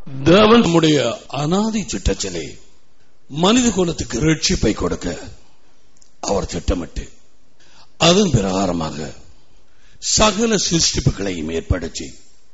தேவன் நம்முடைய அனாதி திட்டத்திலே மனித குலத்துக்கு ரட்சிப்பை கொடுக்க அவர் திட்டமிட்டு அதன் பிரகாரமாக சகல சிருஷ்டிப்புகளையும் ஏற்படுத்தி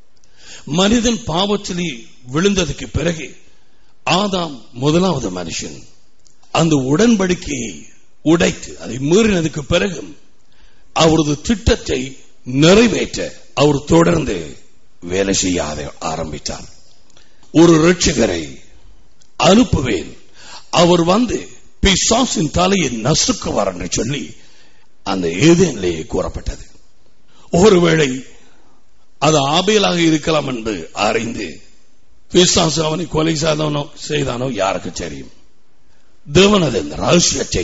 மனிதன் பாவத்திலே விழுந்ததுக்கு பிறகு ஆதாம் முதலாவது மனுஷன் அந்த உடன்படிக்கையை உடைத்து அதை மீறினதுக்கு பிறகு அவரது திட்டத்தை நிறைவேற்ற அவர் தொடர்ந்து வேலை செய்ய ஆர- ஆரம்பித்தார் ஒரு ரட்சகரை அனுப்புவேன் அவர் வந்து பிசாசின் தலையை நசுக்குவார் என்று சொல்லி அந்த ஏதேனிலேயே கூறப்பட்டது ஒருவேளை அது ஆபேலாக இருக்கலாம் என்று அறிந்து பிசாசு அவனை கொலை செய்தானோ செய்தானோ யாருக்கு தெரியும் தேவன் அதன் ரகசியத்தை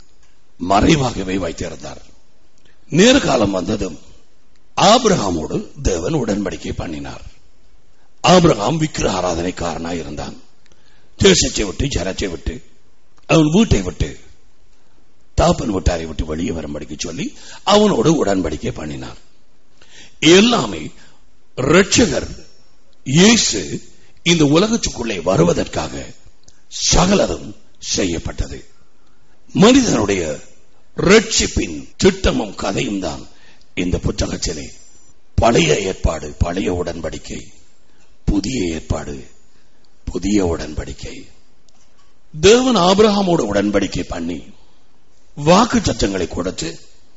மறைவாகவே வைத்திருந்தார் நேர்காலம் வந்ததும் ஆபிரகாமோடு தேவன் உடன்படிக்கை பண்ணினார் ஆபிரகாம் விக்கிர ஆராதனைக்காரனாய் இருந்தான் தேசத்தை விட்டு ஜனத்தை விட்டு அவன் வீட்டை விட்டு தாப்பன் வீட்டாரை விட்டு வெளியே வரும்படிக்கு சொல்லி அவனோடு உடன்படிக்கை பண்ணினார் எல்லாமே ரட்சகர் இயேசு இந்த உலகத்துக்குள்ளே வருவதற்காக சகலதும் செய்யப்பட்டது மனிதனுடைய ரட்சிப்பின் திட்டமும் கதையும் தான் இந்த புத்தகத்திலே பழைய ஏற்பாடு பழைய உடன்படிக்கை புதிய ஏற்பாடு புதிய உடன்படிக்கை தேவன் ஆபிரகாமோடு உடன்படிக்கை பண்ணி வாக்கு சட்டங்களை கொடுத்து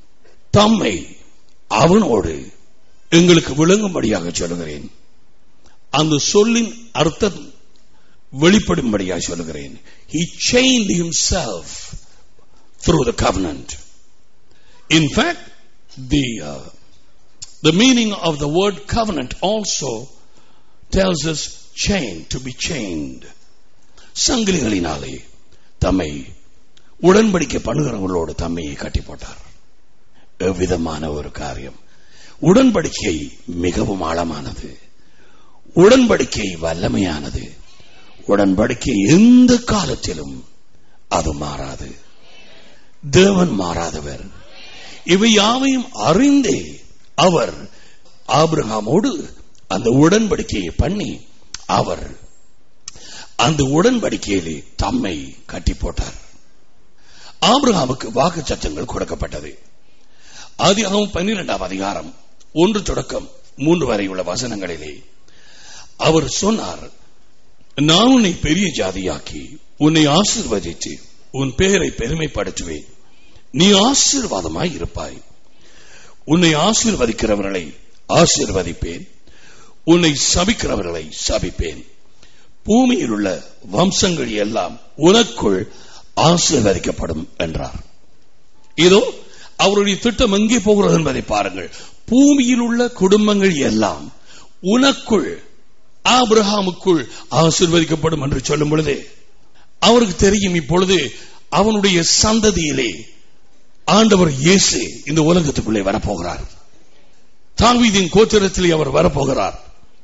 தம்மை அவனோடு எங்களுக்கு விளங்கும்படியாக சொல்லுகிறேன் அந்த சொல்லின் அர்த்தம் வெளிப்படும்படியாக சொல்லுகிறேன் he chained himself through the covenant in fact the uh, the meaning of the word covenant also tells us chain to be chained சங்கிலிகளினாலே தம்மை உடன்படிக்கை பண்ணுகிறவர்களோடு தம்மையை கட்டி போட்டார் எவ்விதமான ஒரு காரியம் உடன்படிக்கை மிகவும் ஆழமானது உடன்படிக்கை வல்லமையானது உடன்படிக்கை எந்த காலத்திலும் அது மாறாது தேவன் மாறாதவர் இவை யாவையும் அறிந்தே அவர் ஆபிரகாமோடு அந்த உடன்படிக்கையை பண்ணி அவர் அந்த உடன்படிக்கையிலே தம்மை கட்டி போட்டார் ஆபிரகாமுக்கு வாக்கு சட்டங்கள் கொடுக்கப்பட்டது ஆதியாகமம் பன்னிரெண்டாம் அதிகாரம் ஒன்று தொடக்கம் மூன்று வரை உள்ள வசனங்களிலே அவர் சொன்னார் நான் உன்னை பெரிய ஜாதியாக்கி உன்னை ஆசீர்வதித்து உன் பெயரை பெருமைப்படுத்துவேன் நீ ஆசீர்வாதமாய் இருப்பாய் உன்னை ஆசீர்வதிக்கிறவர்களை ஆசீர்வதிப்பேன் உன்னை சபிக்கிறவர்களை சபிப்பேன் பூமியில் உள்ள வம்சங்கள் எல்லாம் உனக்குள் ஆசீர்வதிக்கப்படும் என்றார் இதோ அவருடைய திட்டம் எங்கே போகிறது என்பதை பாருங்கள் பூமியில் உள்ள குடும்பங்கள் எல்லாம் உனக்குள் ஆபிரகாமுக்குள் ஆசீர்வதிக்கப்படும் என்று சொல்லும் பொழுது அவருக்கு தெரியும் இப்பொழுது அவனுடைய சந்ததியிலே ஆண்டவர் இயேசு இந்த உலகத்துக்குள்ளே வரப்போகிறார் தாவீதின் கோத்திரத்திலே அவர் வரப்போகிறார்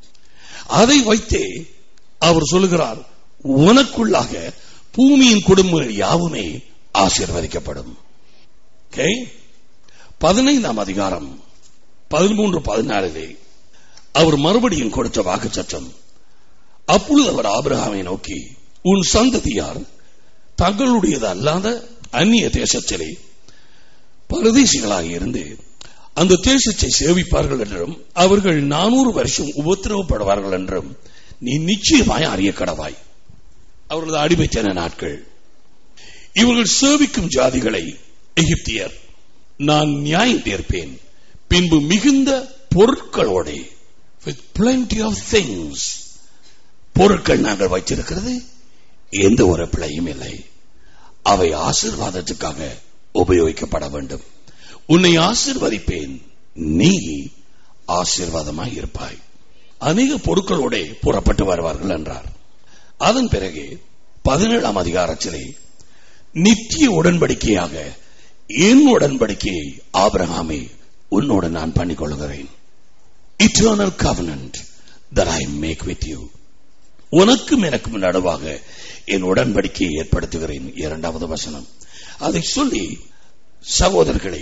அதை வைத்தே அவர் சொல்லுகிறார் உனக்குள்ளாக பூமியின் குடும்பங்கள் யாவுமே ஆசீர்வதிக்கப்படும் Okay? பதினைந்தாம் அதிகாரம் பதிமூன்று பதினாலிலே அவர் மறுபடியும் கொடுத்த வாக்கு சட்டம் அப்பொழுது அவர் ஆபிரகாமை நோக்கி உன் சந்ததியார் தங்களுடையது அல்லாத அந்நிய தேசத்திலே பரதேசிகளாக இருந்து அந்த தேசத்தை சேவிப்பார்கள் என்றும் அவர்கள் நானூறு வருஷம் உபத்திரவப்படுவார்கள் என்றும் நீ நிச்சயமாய் அறிய கடவாய் அவர்களது அடிமைத்தன நாட்கள் இவர்கள் சேவிக்கும் ஜாதிகளை எகிப்தியர் நான் நியாயம் தீர்ப்பேன் பின்பு மிகுந்த பொருட்களோட with plenty of things பொருட்கள் நாங்கள் வைத்திருக்கிறது எந்த ஒரு பிழையும் இல்லை அவை ஆசீர்வாதத்துக்காக உபயோகிக்கப்பட வேண்டும் உன்னை ஆசீர்வதிப்பேன் நீ ஆசீர்வாதமாய் இருப்பாய் அநேக பொருட்களோட புறப்பட்டு வருவார்கள் என்றார் அதன் பிறகு பதினேழாம் அதிகாரத்திலே நித்திய உடன்படிக்கையாக என் உடன்படிக்கையை ஆபிரகாமே உன்னோடு நான் பண்ணிக்கொள்கிறேன் eternal covenant that I make with you உனக்கும் எனக்கும் நடுவாக என் உடன்படிக்கையை ஏற்படுத்துகிறேன் இரண்டாவது வசனம் அதை சொல்லி சகோதரர்களே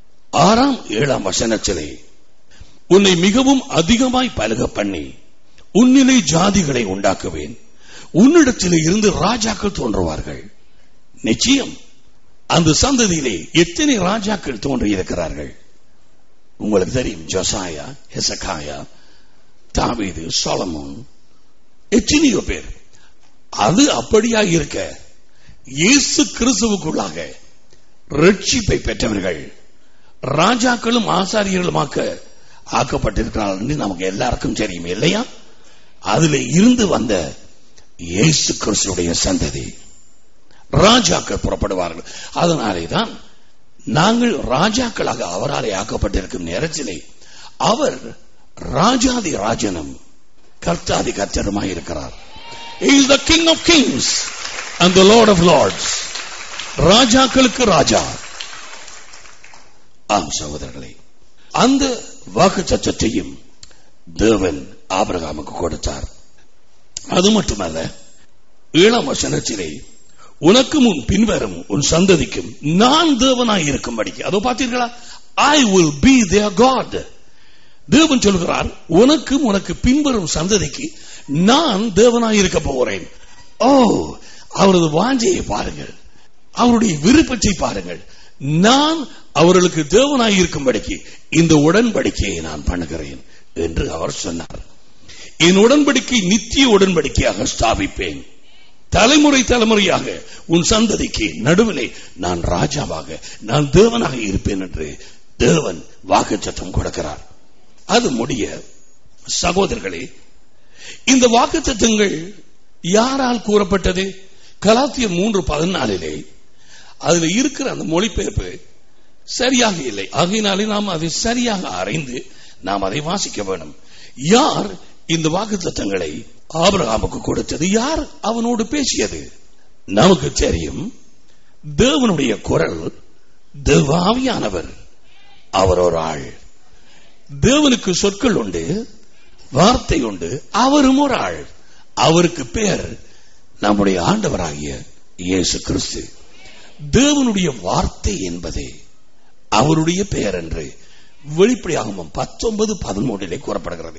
ஆறாம் ஏழாம் வசனத்திலே உன்னை மிகவும் அதிகமாய் பலக பண்ணி உன்னிலே ஜாதிகளை உண்டாக்குவேன் உன்னிடத்திலே இருந்து ராஜாக்கள் தோன்றுவார்கள் நிச்சயம் அந்த சந்ததியிலே எத்தனை ராஜாக்கள் தோன்றி இருக்கிறார்கள் உங்களுக்கு தெரியும் ஜோசாயா ஹெசகாயா தாவீது சோலமோன் எத்தனையோ பேர் அது அப்படியா இருக்க இயேசு கிறிஸ்துவுக்குள்ளாக ரட்சிப்பை பெற்றவர்கள் ராஜாக்களும் ஆசாரியர்களுமாக்க ஆக்கப்பட்டிருக்கிறார்கள் என்று நமக்கு எல்லாருக்கும் தெரியும் இல்லையா அதுல இருந்து வந்த இயேசு கிறிஸ்துடைய சந்ததி ராஜாக்கள் புறப்படுவார்கள் அதனாலே தான் நாங்கள் ராஜாக்களாக அவராலே ஆக்கப்பட்டிருக்கும் நேரத்திலே அவர் ராஜாதி ராஜனும் கர்த்தாதி கர்த்தருமாய் இருக்கிறார் He is the King of Kings and the Lord of Lords. ராஜாக்களுக்கு ராஜா ஆம் சகோதரர்களே அந்த வாக்கு சச்சத்தையும் தேவன் ஆபிரகாமுக்கு கொடுத்தார் அது மட்டுமல்ல ஏழாம் வசனத்திலே உனக்கு முன் பின்வரும் உன் சந்ததிக்கும் நான் தேவனாய் இருக்கும்படிக்கு அதோ பார்த்தீர்களா I will be their God தேவன் சொல்கிறார் உனக்கும் உனக்கு பின்வரும் சந்ததிக்கு நான் தேவனாய் இருக்க போகிறேன் ஓ அவரது வாஞ்சையை பாருங்கள் அவருடைய விருப்பத்தை பாருங்கள் நான் அவர்களுக்கு தேவனாய் இருக்கும்படிக்கு இந்த உடன்படிக்கையை நான் பண்ணுகிறேன் என்று அவர் சொன்னார் என் உடன்படிக்கை நித்திய உடன்படிக்கையாக ஸ்தாபிப்பேன் தலைமுறை தலைமுறையாக உன் சந்ததிக்கு நடுவிலே நான் ராஜாவாக நான் தேவனாக இருப்பேன் என்று தேவன் வாக்குச்சத்தம் கொடுக்கிறார் அது முடிய சகோதரர்களே இந்த வாக்குத்தத்தங்கள் யாரால் கூறப்பட்டது கலாத்திய மூன்று பதினாலிலே அதுல இருக்கிற அந்த மொழிபெயர்ப்பு சரியாக இல்லை ஆகையினாலே நாம் அதை சரியாக அறிந்து நாம் அதை வாசிக்க வேணும் யார் இந்த வாக்குத்தத்தங்களை ஆபிரகாமுக்கு கொடுத்தது யார் அவனோடு பேசியது நமக்கு தெரியும் தேவனுடைய குரல் தேவாவியானவர் அவர் ஒரு ஆள் தேவனுக்கு சொற்கள் உண்டு வார்த்தை உண்டு அவரும் ஒரு ஆள் அவருக்கு பேர் நம்முடைய ஆண்டவராகிய இயேசு கிறிஸ்து தேவனுடைய வார்த்தை என்பதே அவருடைய பெயர் என்று வெளிப்படையாகவும் பத்தொன்பது பதிமூன்றிலே கூறப்படுகிறது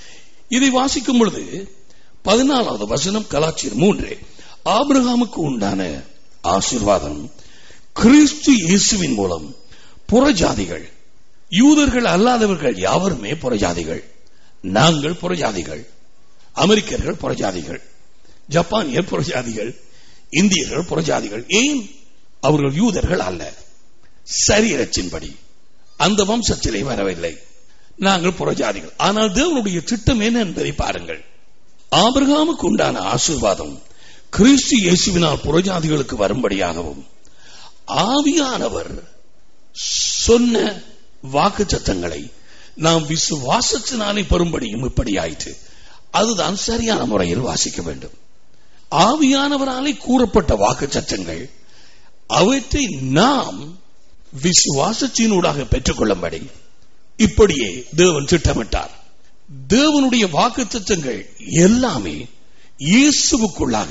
இதை வாசிக்கும் பொழுது பதினாலாவது வசனம் கலாச்சியர் மூன்று ஆபிரகாமுக்கு உண்டான ஆசிர்வாதம் கிறிஸ்து இயேசுவின் மூலம் புறஜாதிகள் யூதர்கள் அல்லாதவர்கள் யாவருமே புறஜாதிகள் நாங்கள் புறஜாதிகள் அமெரிக்கர்கள் புறஜாதிகள் ஜப்பானியர் புறஜாதிகள் இந்தியர்கள் புறஜாதிகள் ஏன் அவர்கள் யூதர்கள் அல்ல சரீரத்தின்படி அந்த வம்சத்திலே வரவில்லை நாங்கள் புறஜாதிகள் ஆனால் தேவனுடைய திட்டம் என்ன என்பதை பாருங்கள் ஆபிரகாமுக்கு உண்டான ஆசீர்வாதம் கிறிஸ்து இயேசுவினால் புறஜாதிகளுக்கு வரும்படியாகவும் ஆவியானவர் சொன்ன வாக்கு சத்தங்களை நாம் விசுவாசத்தினாலே பெறும்படியும் இப்படி ஆயிற்று அதுதான் சரியான முறையில் வாசிக்க வேண்டும் ஆவியானவராலே கூறப்பட்ட வாக்கு சத்தங்கள் அவற்றை நாம் விசுவாசத்தினூடாக பெற்றுக்கொள்ளும்படி இப்படியே தேவன் திட்டமிட்டார் தேவனுடைய வாக்கு தத்துவங்கள் எல்லாமே இயேசுவுக்குள்ளாக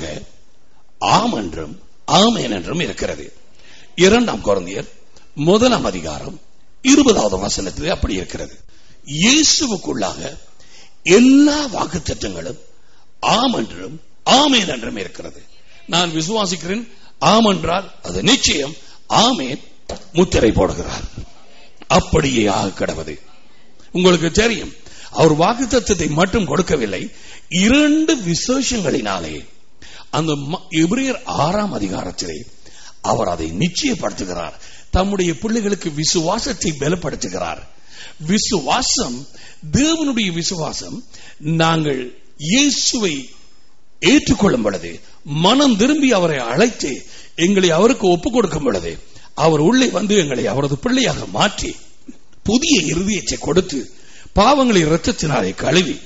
ஆம் என்றும் ஆமேன் என்றும் இருக்கிறது இரண்டாம் குழந்தையர் முதலாம் அதிகாரம் இருபதாவது வசனத்திலே அப்படி இருக்கிறது இயேசுவுக்குள்ளாக எல்லா வாக்கு தத்துவங்களும் ஆம் என்றும் ஆமேன் என்றும் இருக்கிறது நான் விசுவாசிக்கிறேன் ஆம் என்றால் அது நிச்சயம் ஆமேன் முத்திரை போடுகிறார் அப்படியே ஆக கிடவது உங்களுக்கு தெரியும் அவர் வாக்கு தத்துவத்தை மட்டும் கொடுக்கவில்லை இரண்டு விசேஷங்களினாலே அந்த எபிரியர் ஆறாம் அதிகாரத்திலே அவர் அதை நிச்சயப்படுத்துகிறார் தம்முடைய பிள்ளைகளுக்கு விசுவாசத்தை பலப்படுத்துகிறார் விசுவாசம் தேவனுடைய விசுவாசம் நாங்கள் இயேசுவை ஏற்றுக்கொள்ளும் பொழுது மனம் திரும்பி அவரை அழைத்து எங்களை அவருக்கு ஒப்புக் கொடுக்கும் பொழுது அவர் உள்ளே வந்து எங்களை அவரது பிள்ளையாக மாற்றி புதிய இறுதியத்தை கொடுத்து பாவங்களை இரத்தத்தினாலே கழுவி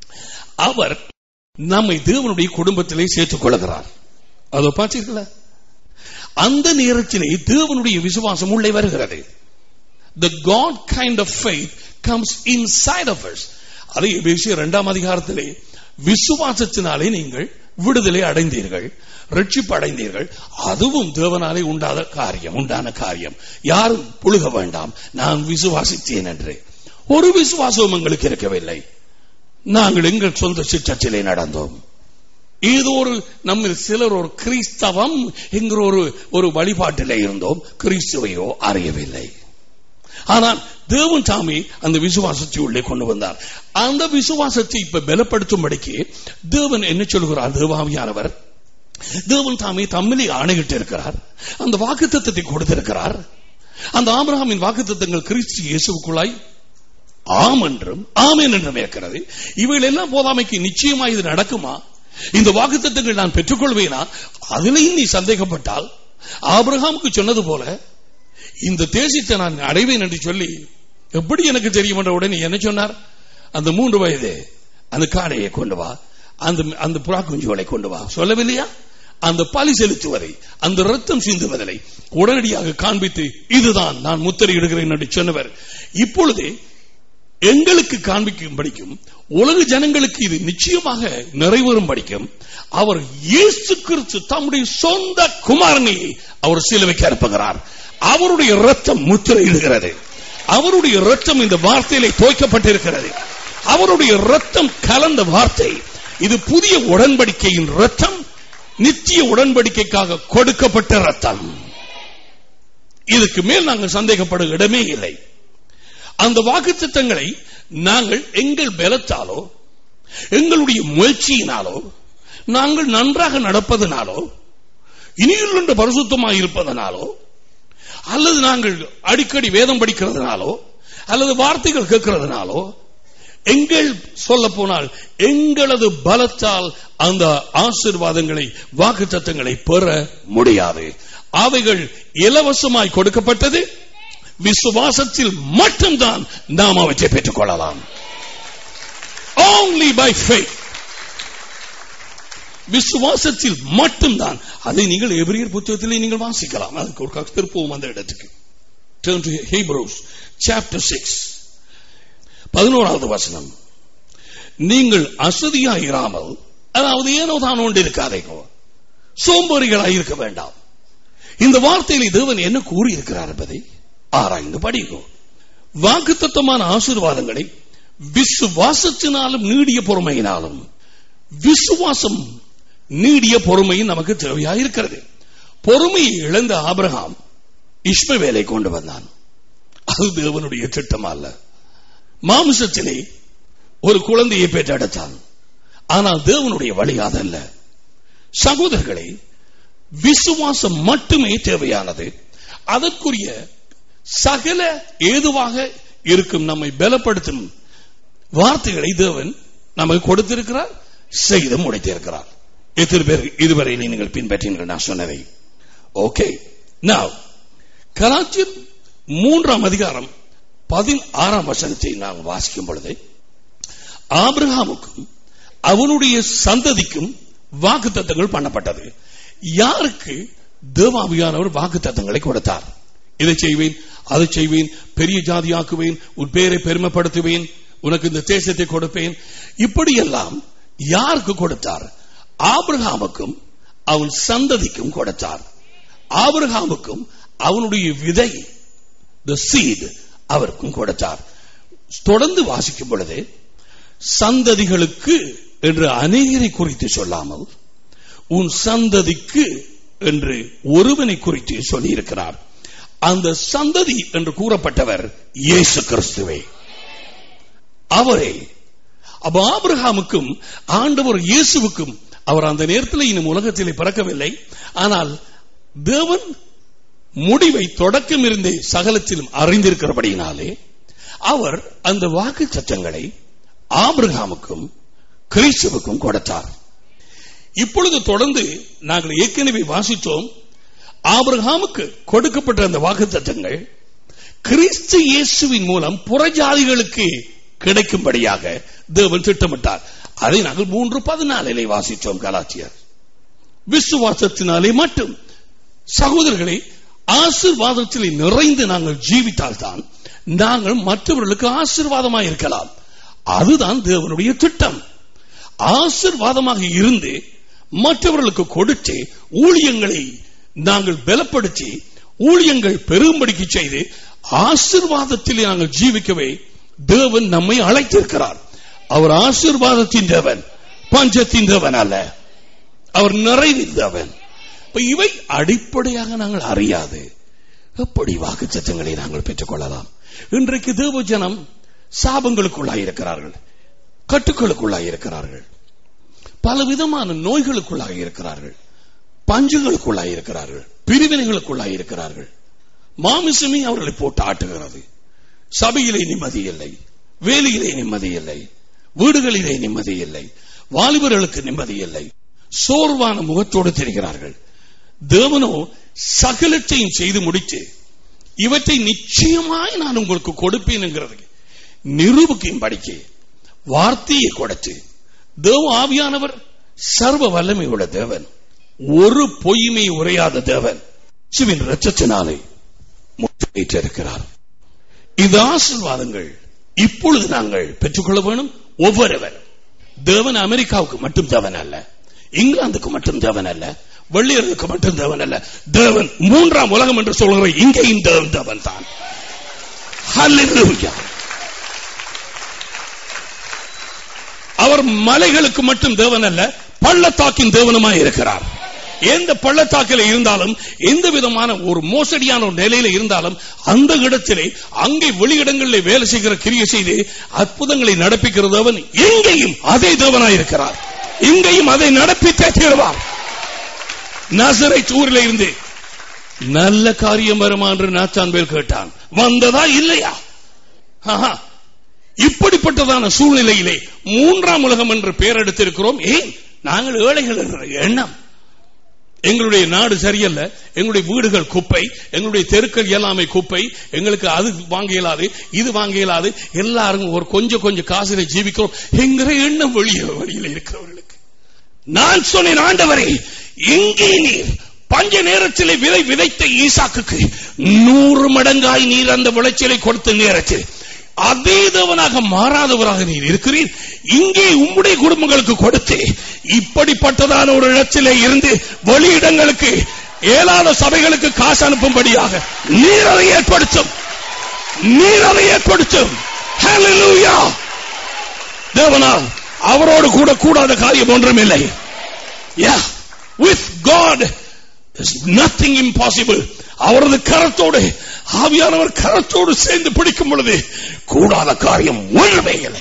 அவர் நம்மை தேவனுடைய குடும்பத்திலே சேர்த்துக் கொள்கிறார் அதோ பார்த்தீர்களா அந்த நேரத்திலே தேவனுடைய விசுவாசம் உள்ளே வருகிறது the god kind of faith comes inside of us அதை எபேசிய இரண்டாம் அதிகாரத்திலே விசுவாசத்தினாலே நீங்கள் விடுதலை அடைந்தீர்கள் ரட்சிப்பு அடைந்தீர்கள் அதுவும் தேவனாலே உண்டாத காரியம் உண்டான காரியம் யாரும் புழுக வேண்டாம் நான் விசுவாசித்தேன் என்று ஒரு விசுவாசமும் எங்களுக்கு இருக்கவில்லை நாங்கள் எங்கள் சொந்த சிற்றச்சிலே நடந்தோம் ஏதோ ஒரு நம்ம சிலர் ஒரு கிறிஸ்தவம் என்கிற ஒரு ஒரு வழிபாட்டிலே இருந்தோம் கிறிஸ்துவையோ அறியவில்லை ஆனால் தேவன் சாமி அந்த விசுவாசத்தை உள்ளே கொண்டு வந்தார் அந்த விசுவாசத்தை இப்ப பலப்படுத்தும்படிக்கு தேவன் என்ன சொல்கிறார் தேவாமியானவர் தேவன் தாமே தம்மிலே ஆணையிட்டு இருக்கிறார் அந்த வாக்குத்தத்தத்தை கொடுத்திருக்கிறார் அந்த ஆபிரகாமின் வாக்குத்தத்தங்கள் கிறிஸ்து இயேசுக்குள்ளாய் ஆம் என்றும் ஆமேன் என்றும் இருக்கிறது இவைகள் எல்லாம் போதாமைக்கு நிச்சயமா இது நடக்குமா இந்த வாக்குத்தத்தங்கள் நான் பெற்றுக்கொள்வேனா அதிலையும் நீ சந்தேகப்பட்டால் ஆபிரகாமுக்கு சொன்னது போல இந்த தேசத்தை நான் அடைவேன் என்று சொல்லி எப்படி எனக்கு தெரியும் என்ற உடனே என்ன சொன்னார் அந்த மூன்று வயது அந்த காடையை கொண்டு வா அந்த அந்த புறா குஞ்சுகளை கொண்டு வா சொல்லவில்லையா அந்த பலி செலுத்துவதை அந்த ரத்தம் சிந்துவதை உடனடியாக காண்பித்து இதுதான் நான் முத்திரையிடுகிறேன் என்று சொன்னவர் இப்பொழுது எங்களுக்கு காண்பிக்கும் படிக்கும் உலக ஜனங்களுக்கு இது நிச்சயமாக நிறைவேறும் படிக்கும் அவர் இயேசு கிறிஸ்து தம்முடைய சொந்த குமாரனை அவர் சிலுவைக்கு அனுப்புகிறார் அவருடைய ரத்தம் முத்திரையிடுகிறது அவருடைய ரத்தம் இந்த வார்த்தையிலே தோய்க்கப்பட்டிருக்கிறது அவருடைய ரத்தம் கலந்த வார்த்தை இது புதிய உடன்படிக்கையின் ரத்தம் நித்திய உடன்படிக்கைக்காக கொடுக்கப்பட்ட ரத்தம் இதுக்கு மேல் நாங்கள் சந்தேகப்பட இடமே இல்லை அந்த வாக்கு திட்டங்களை நாங்கள் எங்கள் பலத்தாலோ எங்களுடைய முயற்சியினாலோ நாங்கள் நன்றாக நடப்பதனாலோ இனியுள்ள பரிசுத்தமாக இருப்பதனாலோ அல்லது நாங்கள் அடிக்கடி வேதம் படிக்கிறதுனாலோ அல்லது வார்த்தைகள் கேட்கிறதுனாலோ எங்கள் சொல்ல போனால் எங்களது பலத்தால் அந்த ஆசிர்வாதங்களை வாக்கு தத்தங்களை பெற முடியாது அவைகள் இலவசமாய் கொடுக்கப்பட்டது விசுவாசத்தில் மட்டும்தான் நாம் அவற்றை பெற்றுக் கொள்ளலாம் only by faith விசுவாசத்தில் மட்டும்தான் அதை நீங்கள் எபிரியர் புத்தகத்திலே நீங்கள் வாசிக்கலாம் அதுக்கு ஒரு திருப்பவும் அந்த இடத்துக்கு turn to Hebrews chapter 6 பதினோராவது வசனம் நீங்கள் அசதியாயிராமல் அதாவது ஏனோ தான் ஒன்று இருக்காதேங்கோ சோம்பேறிகளாய் இருக்க வேண்டாம் இந்த வார்த்தையிலே தேவன் என்ன கூறி இருக்கிறார் என்பதை ஆராய்ந்து படிங்கோ வாக்குத்தத்தமான ஆசீர்வாதங்களை விசுவாசத்தினாலும் நீடிய பொறுமையினாலும் விசுவாசம் நீடிய பொறுமையும் நமக்கு தேவையாயிருக்கிறது பொறுமையை இழந்த ஆபிரகாம் இஷ்மவேலை கொண்டு வந்தான் அது தேவனுடைய திட்டம் அல்ல மாமிசத்திலே ஒரு குழந்தையை பெற்றெடுத்தான் ஆனால் தேவனுடைய வழி அதல்ல சகோதரர்களே விசுவாசம் மட்டுமே தேவையானது அதற்குரிய சகல ஏதுவாக இருக்கும் நம்மை பலப்படுத்தும் வார்த்தைகளை தேவன் நமக்கு கொடுத்திருக்கிறார் செய்து முடித்திருக்கிறார் எத்தனை பேர் இதுவரை நீங்கள் பின்பற்றினீர்கள் நான் சொன்னதை ஓகே நான் கலாச்சியம் மூன்றாம் அதிகாரம் பதினாறாம் வசனத்தை நான் வாசிக்கும் பொழுது ஆபிரகாமுக்கும் அவனுடைய சந்ததிக்கும் வாக்கு தத்தங்கள் பண்ணப்பட்டது யாருக்கு தேவாவியானவர் வாக்கு தத்தங்களை கொடுத்தார் இதை செய்வேன் அதை செய்வேன் பெரிய ஜாதியாக்குவேன் உன் பேரை பெருமைப்படுத்துவேன் உனக்கு இந்த தேசத்தை கொடுப்பேன் இப்படியெல்லாம் யாருக்கு கொடுத்தார் ஆபிரகாமுக்கும் அவன் சந்ததிக்கும் கொடுத்தார் ஆபிரகாமுக்கும் அவனுடைய விதை த சீட் அவருக்கும் கொடுத்தார் தொடர்ந்து வாசிக்கும் பொழுது சந்ததிகளுக்கு என்று அநேகரை குறித்து சொல்லாமல் உன் சந்ததிக்கு என்று ஒருவனை குறித்து சொல்லியிருக்கிறார் அந்த சந்ததி என்று கூறப்பட்டவர் இயேசு கிறிஸ்துவே அவரே அப்ப ஆபிரகாமுக்கும் ஆண்டவர் இயேசுவுக்கும் அவர் அந்த நேரத்தில் இன்னும் உலகத்திலே பிறக்கவில்லை ஆனால் தேவன் முடிவை தொடக்கம் இருந்தே சகலத்திலும் அறிந்திருக்கிறபடியினாலே அவர் அந்த வாக்கு சட்டங்களை ஆபிரகாமுக்கும் கிறிஸ்துவுக்கும் கொடுத்தார் இப்பொழுது தொடர்ந்து நாங்கள் ஏற்கனவே வாசித்தோம் ஆபிரகாமுக்கு கொடுக்கப்பட்ட அந்த வாக்கு தத்தங்கள் கிறிஸ்து இயேசுவின் மூலம் புறஜாதிகளுக்கு கிடைக்கும்படியாக தேவன் திட்டமிட்டார் அதை நாங்கள் மூன்று பதினாலிலே வாசித்தோம் கலாச்சியர் விசுவாசத்தினாலே மட்டும் சகோதரர்களை ஆசிர்வாதத்திலே நிறைந்து நாங்கள் ஜீவித்தால்தான் நாங்கள் மற்றவர்களுக்கு ஆசிர்வாதமாக இருக்கலாம் அதுதான் தேவனுடைய திட்டம் ஆசிர்வாதமாக இருந்து மற்றவர்களுக்கு கொடுத்து ஊழியங்களை நாங்கள் பலப்படுத்தி ஊழியங்கள் பெரும்படிக்கு செய்து ஆசிர்வாதத்திலே நாங்கள் ஜீவிக்கவே தேவன் நம்மை அழைத்திருக்கிறார் அவர் ஆசீர்வாதத்தின் தேவன் பஞ்சத்தின் தேவன் அல்ல அவர் நிறைவின் தேவன் இப்ப இவை அடிப்படையாக நாங்கள் அறியாது எப்படி வாக்கு சத்தங்களை நாங்கள் பெற்றுக் கொள்ளலாம் இன்றைக்கு தேவ ஜனம் சாபங்களுக்குள்ளாய் இருக்கிறார்கள் கட்டுக்களுக்குள்ளாய் இருக்கிறார்கள் பல விதமான நோய்களுக்குள்ளாக இருக்கிறார்கள் பஞ்சுகளுக்குள்ளாய் இருக்கிறார்கள் பிரிவினைகளுக்குள்ளாய் இருக்கிறார்கள் மாமிசமே அவர்களை போட்டு ஆட்டுகிறது சபையிலே நிம்மதி இல்லை வேலையிலே நிம்மதி இல்லை வீடுகளிலே நிம்மதி இல்லை வாலிபர்களுக்கு நிம்மதி இல்லை சோர்வான முகத்தோடு தெரிகிறார்கள் தேவனோ சகலத்தையும் செய்து முடித்து இவற்றை நிச்சயமாய் நான் உங்களுக்கு கொடுப்பேன் என்கிறது நிரூபிக்கும் படிக்க வார்த்தையை கொடுத்து தேவ ஆவியானவர் சர்வ வல்லமை உள்ள தேவன் ஒரு பொய்மை உரையாத தேவன் சிவின் ரச்சத்தினாலே முற்றிருக்கிறார் இந்த ஆசிர்வாதங்கள் இப்பொழுது நாங்கள் பெற்றுக்கொள்ள வேணும் ஒவ்வொருவர் தேவன் அமெரிக்காவுக்கு மட்டும் தேவன் அல்ல இங்கிலாந்துக்கு மட்டும் தேவன் அல்ல வெள்ளியர்களுக்கு மட்டும் தேவன் அல்ல தேவன் மூன்றாம் உலகம் என்று சொல்கிற இங்கேயும் தேவன் தேவன் தான் Hallelujah. அவர் மலைகளுக்கு மட்டும் தேவன் அல்ல பள்ளத்தாக்கின் தேவனுமாய் இருக்கிறார் எந்த பள்ளத்தாக்கில் இருந்தாலும் எந்த விதமான ஒரு மோசடியான ஒரு நிலையில இருந்தாலும் அந்த இடத்திலே அங்கே வெளியிடங்களில் வேலை செய்கிற கிரிய செய்து அற்புதங்களை நடப்பிக்கிற தேவன் எங்கேயும் அதே தேவனாய் இருக்கிறார் இங்கேயும் அதை நடப்பித்தே தீர்வார் நசரை ஊரில் இருந்து நல்ல காரியம் வருமா என்று நாச்சான் பேர் கேட்டான் வந்ததா இல்லையா ஆஹா. இப்படிப்பட்டதான சூழ்நிலையிலே மூன்றாம் உலகம் என்று பெயர் எடுத்திருக்கிறோம் ஏன் நாங்கள் ஏழைகள் என்ற எண்ணம் எங்களுடைய நாடு சரியல்ல எங்களுடைய வீடுகள் குப்பை எங்களுடைய தெருக்கள் எல்லாமே குப்பை எங்களுக்கு அது வாங்க இயலாது இது வாங்க இயலாது எல்லாரும் ஒரு கொஞ்சம் கொஞ்சம் காசில ஜீவிக்கிறோம் என்கிற எண்ணம் வெளியே வழியில இருக்கிறவர்களுக்கு நான் சொன்னேன் ஆண்டவரே எங்கே நீர் பஞ்ச நேரத்திலே விதை விதைத்த ஈசாக்குக்கு நூறு மடங்காய் நீர் அந்த விளைச்சலை கொடுத்த நேரத்தில் அதே தேவனாக மாறாதவராக நீர் இருக்கிறீர் இங்கே உம்முடைய குடும்பங்களுக்கு கொடுத்து இப்படிப்பட்டதான ஒரு இடத்திலே இருந்து வெளியிடங்களுக்கு ஏழாத சபைகளுக்கு காசு அனுப்பும்படியாக நீர் அதை ஏற்படுத்தும் நீர் அதை ஏற்படுத்தும் Hallelujah. தேவனால் அவரோடு கூட கூடாத காரியம் ஒன்றும் இல்லை Yeah. With God is nothing impossible. அவரது கரத்தோடு ஆவியானவர் கரத்தோடு சேர்ந்து பிடிக்கும் பொழுது கூடாத காரியம் ஒன்றுமே இல்லை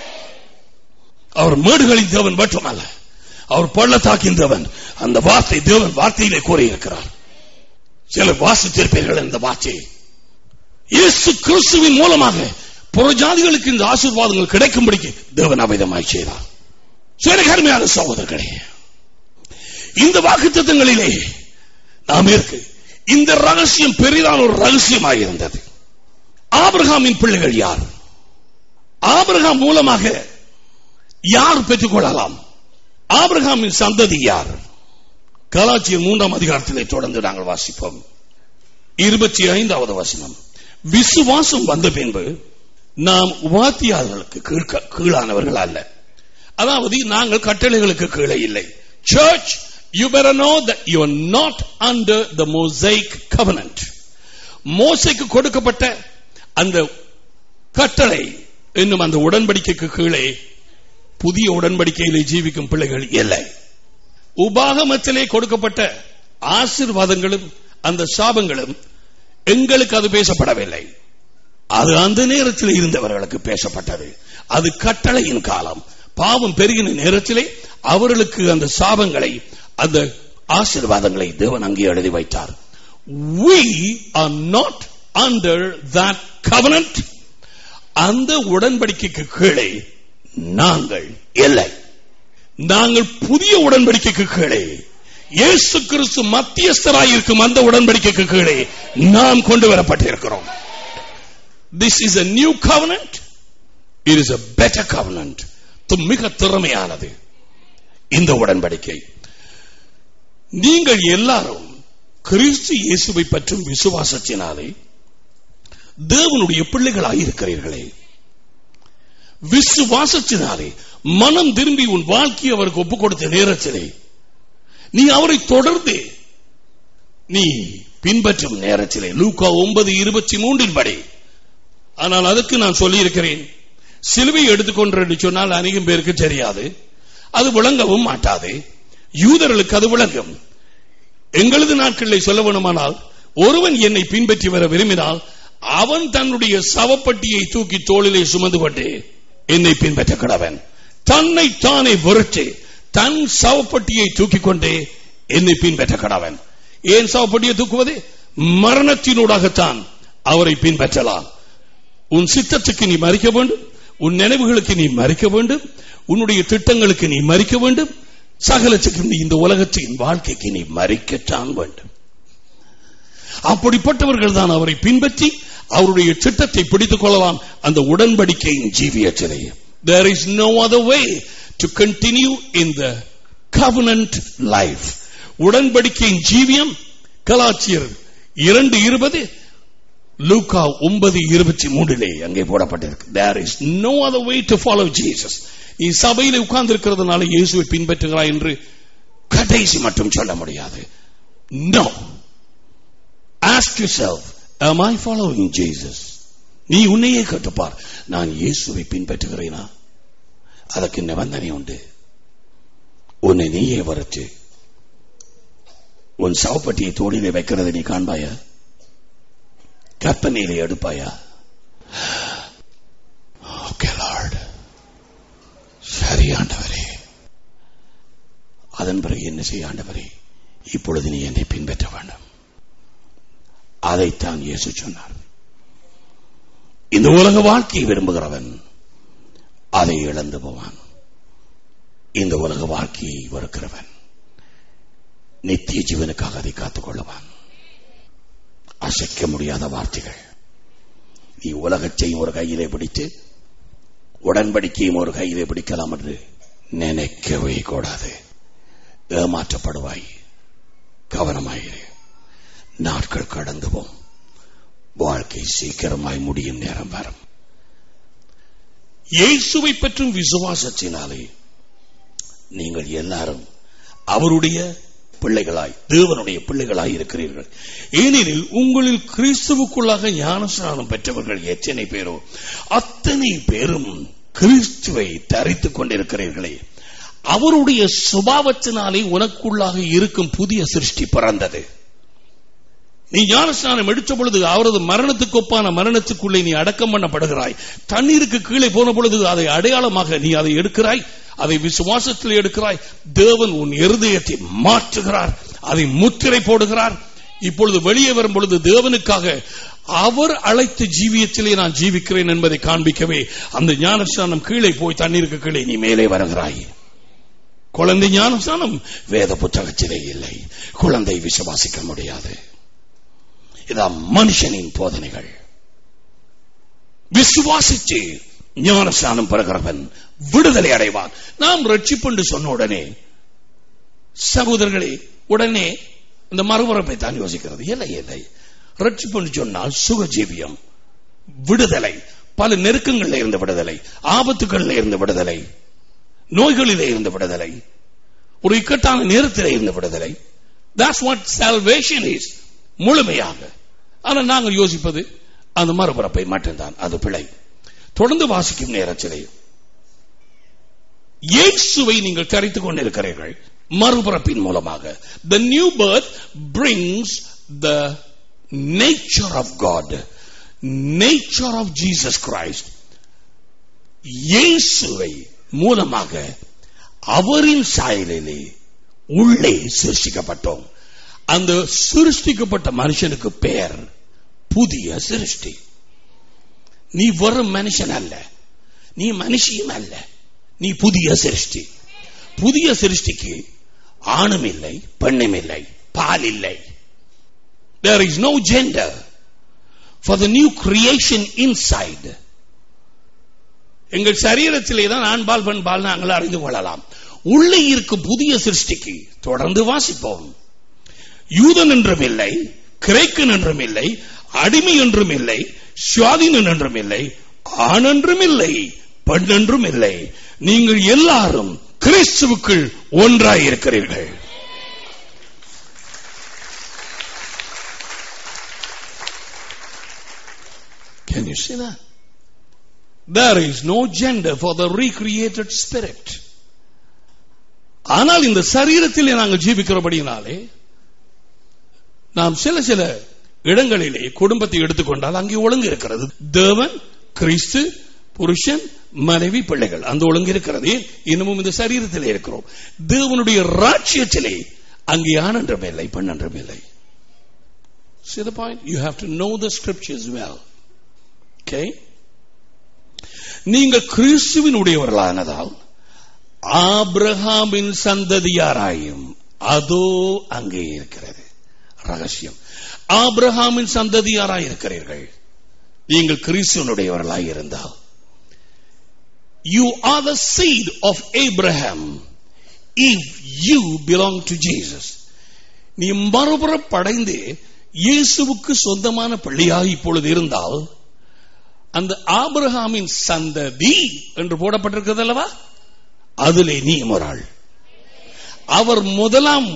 அவர் மேடுகளின் தேவன் மட்டுமல்ல அவர் பள்ளத்தாக்கின் தேவன் அந்த வார்த்தை தேவன் வார்த்தையிலே கூறியிருக்கிறார் சிலர் வாசித்திருப்பீர்கள் இந்த வார்த்தையை இயேசு கிறிஸ்துவின் மூலமாக புறஜாதிகளுக்கு இந்த ஆசீர்வாதங்கள் கிடைக்கும்படிக்கு தேவன் அவிதமாய் செய்தார் சரி கருமையான சகோதரர்களே இந்த வாக்குத்தத்தங்களிலே நாம் இருக்கு இந்த ரகசியம் பெரிதான ஒரு ரகசியமாக இருந்தது ஆபிரகாமின் பிள்ளைகள் யார் ஆபிரகாம் மூலமாக யார் பெற்றுக்கொள்ளலாம் ஆபிரகாமின் சந்ததி யார் கலாச்சியர் மூன்றாம் அதிகாரத்திலே தொடர்ந்து நாங்கள் வாசிப்போம் இருபத்தி ஐந்தாவது வசனம் விசுவாசம் வந்த பின்பு நாம் உபாத்தியாளர்களுக்கு கீழ்க்க- கீழானவர்கள் அல்ல அதாவது நாங்கள் கட்டளைகளுக்கு கீழே இல்லை church you better know that you are not under the mosaic covenant மோசைக்கு கொடுக்கப்பட்ட அந்த கட்டளை என்னும் அந்த உடன்படிக்கைக்கு கீழே புதிய உடன்படிக்கையிலே ஜீவிக்கும் பிள்ளைகள் இல்லை உபாகமத்திலே கொடுக்கப்பட்ட ஆசீர்வாதங்களும் அந்த சாபங்களும் எங்களுக்கு அது பேசப்படவில்லை அது அந்த நேரத்தில் இருந்தவர்களுக்கு பேசப்பட்டது அது கட்டளையின் காலம் பாவம் பெருகின நேரத்திலே அவர்களுக்கு அந்த சாபங்களை அந்த ஆசீர்வாதங்களை தேவன் அங்கே எழுதி வைத்தார் we are not under that covenant அந்த உடன்படிக்கைக்கு கீழே நாங்கள் இல்லை நாங்கள் புதிய உடன்படிக்கைக்கு கீழே இயேசு கிறிஸ்து மத்தியஸ்தராயிருக்கும் அந்த உடன்படிக்கைக்கு கீழே நாம் கொண்டு வரப்பட்டிருக்கிறோம் this is a new covenant it is a better covenant து- மிக திறமையானது இந்த உடன்படிக்கை நீங்கள் எல்லாரும் கிறிஸ்து இயேசுவை பற்றும் விசுவாசத்தினாலே தேவனுடைய பிள்ளைகளாய் இருக்கிறீர்களே விசுவாசத்தினாலே மனம் திரும்பி உன் வாழ்க்கையை அவருக்கு ஒப்புக் கொடுத்த நேரத்திலே நீ அவரை தொடர்ந்து நீ பின்பற்றும் நேரத்திலே லூக்கா ஒன்பது இருபத்தி மூன்றின் படி ஆனால் அதுக்கு நான் சொல்லியிருக்கிறேன் சிலுவை எடுத்துக்கொண்டு சொன்னால் அநேகம் பேருக்கு தெரியாது அது விளங்கவும் மாட்டாது யூதர்களுக்கு அது விளங்கும் எங்களது நாட்களில் சொல்ல வேணுமானால் ஒருவன் என்னை பின்பற்றி வர விரும்பினால் அவன் தன்னுடைய சவப்பட்டியை தூக்கி தோளிலே சுமந்து கொண்டு என்னை பின்பற்ற கடவன் தன்னை தானே வெறுத்து தன் சவப்பட்டியை தூக்கிக் கொண்டே என்னை பின்பற்ற கடவன் ஏன் சவப்பட்டியை தூக்குவது மரணத்தினூடாகத்தான் அவரை பின்பற்றலாம் உன் சித்தத்துக்கு நீ மறிக்க வேண்டும் உன் நினைவுகளுக்கு நீ மறிக்க வேண்டும் உன்னுடைய திட்டங்களுக்கு நீ மறிக்க வேண்டும் சகலத்துக்கும் நீ இந்த உலகத்தின் வாழ்க்கைக்கு நீ மறிக்கத்தான் வேண்டும் அப்படிப்பட்டவர்கள் தான் அவரை பின்பற்றி அவருடைய திட்டத்தை பிடித்துக் கொள்ளலாம் அந்த உடன்படிக்கையின் ஜீவியத்திலே there is no other way to continue in the covenant life உடன்படிக்கையின் ஜீவியம் கலாச்சியர் இரண்டு இருபது லூகா ஒன்பது இருபத்தி மூன்றிலே அங்கே போடப்பட்டிருக்கு there is no other way to follow Jesus நீ சபையில உட்கார்ந்து இருக்கிறதுனால இயேசுவை பின்பற்றுகிறாய் என்று கடைசி மட்டும் சொல்ல முடியாது no ask yourself am I following Jesus நீ உன்னையே கட்டுப்பார் நான் இயேசுவை பின்பற்றுகிறேனா அதற்கு நிபந்தனை உண்டு உன்னை நீயே வரச்சு உன் சவப்பட்டியை தோளிலே வைக்கிறதை நீ காண்பாயா கற்பனையிலே எடுப்பாயா ஓகே லார்ட் சரி ஆண்டவரே அதன் பிறகு என்ன செய்ய ஆண்டவரே இப்பொழுது நீ என்னை பின்பற்ற வேண்டும் அதைத்தான் இயேசு சொன்னார் இந்த உலக வாழ்க்கையை விரும்புகிறவன் அதை இழந்து போவான் இந்த உலக வாழ்க்கையை வெறுக்கிறவன் நித்திய ஜீவனுக்காக அதை காத்துக் கொள்ளுவான் அசைக்க முடியாத வார்த்தைகள் நீ உலகத்தையும் ஒரு கையிலே பிடித்து உடன்படிக்கையும் ஒரு கையிலே பிடிக்கலாம் என்று நினைக்கவே கூடாது ஏமாற்றப்படுவாய் கவனமாயிரு நாட்கள் கடந்து போம் வாழ்க்கை சீக்கிரமாய் முடியும் நேரம் வரும் இயேசுவை பற்றும் விசுவாசத்தினாலே நீங்கள் எல்லாரும் அவருடைய பிள்ளைகளாய் தேவனுடைய பிள்ளைகளாய் இருக்கிறீர்கள் ஏனெனில் உங்களில் கிறிஸ்துவுக்குள்ளாக ஞானஸ்நானம் பெற்றவர்கள் எத்தனை பேரோ அத்தனை பேரும் கிறிஸ்துவை தரித்துக் கொண்டிருக்கிறீர்களே அவருடைய சுபாவத்தினாலே உனக்குள்ளாக இருக்கும் புதிய சிருஷ்டி பிறந்தது நீ ஞானஸ்நானம் எடுத்த பொழுது அவரது மரணத்துக்கு ஒப்பான மரணத்துக்குள்ளே நீ அடக்கம் பண்ணப்படுகிறாய் தண்ணீருக்கு கீழே போன பொழுது அதை அடையாளமாக நீ அதை எடுக்கிறாய் அதை விசுவாசத்தில் எடுக்கிறாய் தேவன் உன் இருதயத்தை மாற்றுகிறார் அதை முத்திரை போடுகிறார் இப்பொழுது வெளியே வரும் பொழுது தேவனுக்காக அவர் அழைத்த ஜீவியத்திலே நான் ஜீவிக்கிறேன் என்பதை காண்பிக்கவே அந்த ஞானஸ்நானம் கீழே போய் தண்ணீருக்கு கீழே நீ மேலே வருகிறாய் குழந்தை ஞானஸ்நானம் வேத புத்தகத்திலே இல்லை குழந்தை விசுவாசிக்க முடியாது இதான் மனுஷனின் போதனைகள் விசுவாசிச்சு ஞானஸ்நானம் பெறுகிறவன் விடுதலை அடைவான் நாம் ரட்சிப்புண்டு சொன்ன உடனே சகோதரர்களே உடனே இந்த மறுபரப்பை தான் யோசிக்கிறது இல்லை இல்லை ரட்சிப்புண்டு சொன்னால் சுகஜீவியம் விடுதலை பல நெருக்கங்களில் இருந்து விடுதலை ஆபத்துகளில் இருந்து விடுதலை நோய்களிலே இருந்து விடுதலை ஒரு இக்கட்டான நேரத்திலே இருந்து விடுதலை that's what salvation is முழுமையாக ஆனால் நாங்கள் யோசிப்பது அந்த மறுபரப்பை மட்டும்தான் அது பிழை தொடர்ந்து வாசிக்கும் நேரத்திலே இயேசுவை நீங்கள் கரைத்துக் கொண்டிருக்கிறீர்கள் மறுபரப்பின் மூலமாக the new birth brings the nature of God nature of Jesus Christ இயேசுவை மூலமாக அவரின் சாயலிலே உள்ளே சிருஷ்டிக்கப்பட்டோம் அந்த சிருஷ்டிக்கப்பட்ட மனுஷனுக்கு பெயர் புதிய சிருஷ்டி நீ வெறும் மனுஷன் அல்ல நீ மனுஷியும் அல்ல நீ புதிய சிருஷ்டி புதிய சிருஷ்டிக்கு ஆணும் இல்லை பெண்ணும் இல்லை பால் இல்லை there is no gender for the new creation inside எங்கள் சரீரத்திலே தான் ஆண்பால் பெண்பால் நாங்கள் அறிந்து கொள்ளலாம் உள்ளே இருக்கும் புதிய சிருஷ்டிக்கு தொடர்ந்து வாசிப்போம் யூதன் என்றும் இல்லை கிரேக்கன் என்றும் இல்லை அடிமை என்றும் இல்லை சுவாதீனன் என்றும் இல்லை ஆண் என்றும் இல்லை பெண் என்றும் இல்லை நீங்கள் எல்லாரும் கிறிஸ்துவுக்குள் ஒன்றாய் இருக்கிறீர்கள் Can you see that? there is no gender for the recreated spirit ஆனால் இந்த சரீரத்திலே நாங்கள் ஜீவிக்கிறபடியினாலே நாம் சில சில இடங்களிலே குடும்பத்தை எடுத்துக்கொண்டால் அங்கே ஒழுங்கு இருக்கிறது தேவன் கிறிஸ்து புருஷன் மனைவி பிள்ளைகள் அந்த ஒழுங்கு இருக்கிறது இன்னமும் இந்த சரீரத்திலே இருக்கிறோம் தேவனுடைய ராட்சியத்திலே அங்கே ஆண் என்றும் இல்லை பெண் என்றும் இல்லை See the point? You have to know the scriptures well. Okay? நீங்கள் கிறிஸ்துவின் உடையவர்களானதால் ஆபிரகாமின் சந்ததியாராயும் அதோ அங்கே இருக்கிறது ரகசியம் ஆபிரகாமின் சந்ததியாராய் இருக்கிறீர்கள் நீங்கள் கிறிஸ்துவனுடையவர்களாய் இருந்தால் you are the seed of Abraham if you belong to Jesus நீ மறுபுறம் படைந்து இயேசுவுக்கு சொந்தமான பிள்ளையாக இப்பொழுது இருந்தால் அந்த ஆபிரகாமின் சந்ததி என்று போடப்பட்டிருக்கிறது அல்லவா அதிலே நீ ஒரு ஆள் அவர் முதலாம்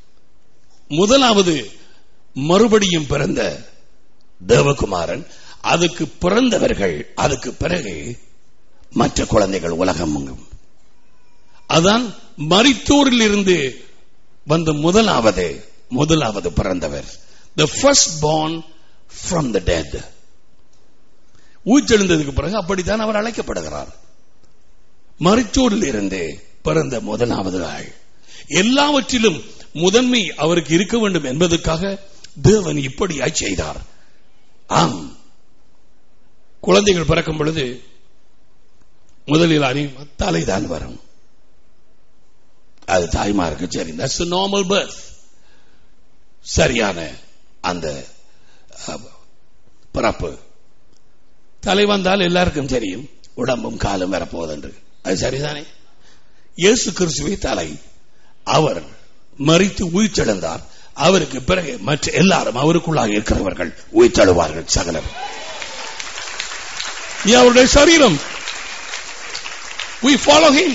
முதலாவது மறுபடியும் பிறந்த தேவகுமாரன் அதுக்கு பிறந்தவர்கள் அதுக்கு பிறகு மற்ற குழந்தைகள் உலகம் எங்கும் அதான் மரித்தோரில் இருந்து வந்த முதலாவது முதலாவது பிறந்தவர் the first born from the dead உயிர்த்தெழுந்ததுக்கு பிறகு அப்படித்தான் அவர் அழைக்கப்படுகிறார் மரித்தோரில் இருந்து பிறந்த முதலாவது ஆள் எல்லாவற்றிலும் முதன்மை அவருக்கு இருக்க வேண்டும் என்பதற்காக தேவன் இப்படியாய் செய்தார் ஆம் குழந்தைகள் பிறக்கும் பொழுது முதலில் அணி தலைதான் வரும் அது தாய்மாருக்கு சரி தட்ஸ் நார்மல் பர்த் சரியான அந்த அஹ், பிறப்பு தலை வந்தால் எல்லாருக்கும் தெரியும் உடம்பும் காலும் வரப்போகுது என்று அது சரிதானே இயேசு கிறிஸ்துவை தலை அவர் மறித்து உயிர்த்தெழுந்தார் அவருக்கு பிறகு மற்ற எல்லாரும் அவருக்குள்ளாக இருக்கிறவர்கள் உயிர்த்தெழுவார்கள் சகலர் நீ அவருடைய சரீரம் we follow him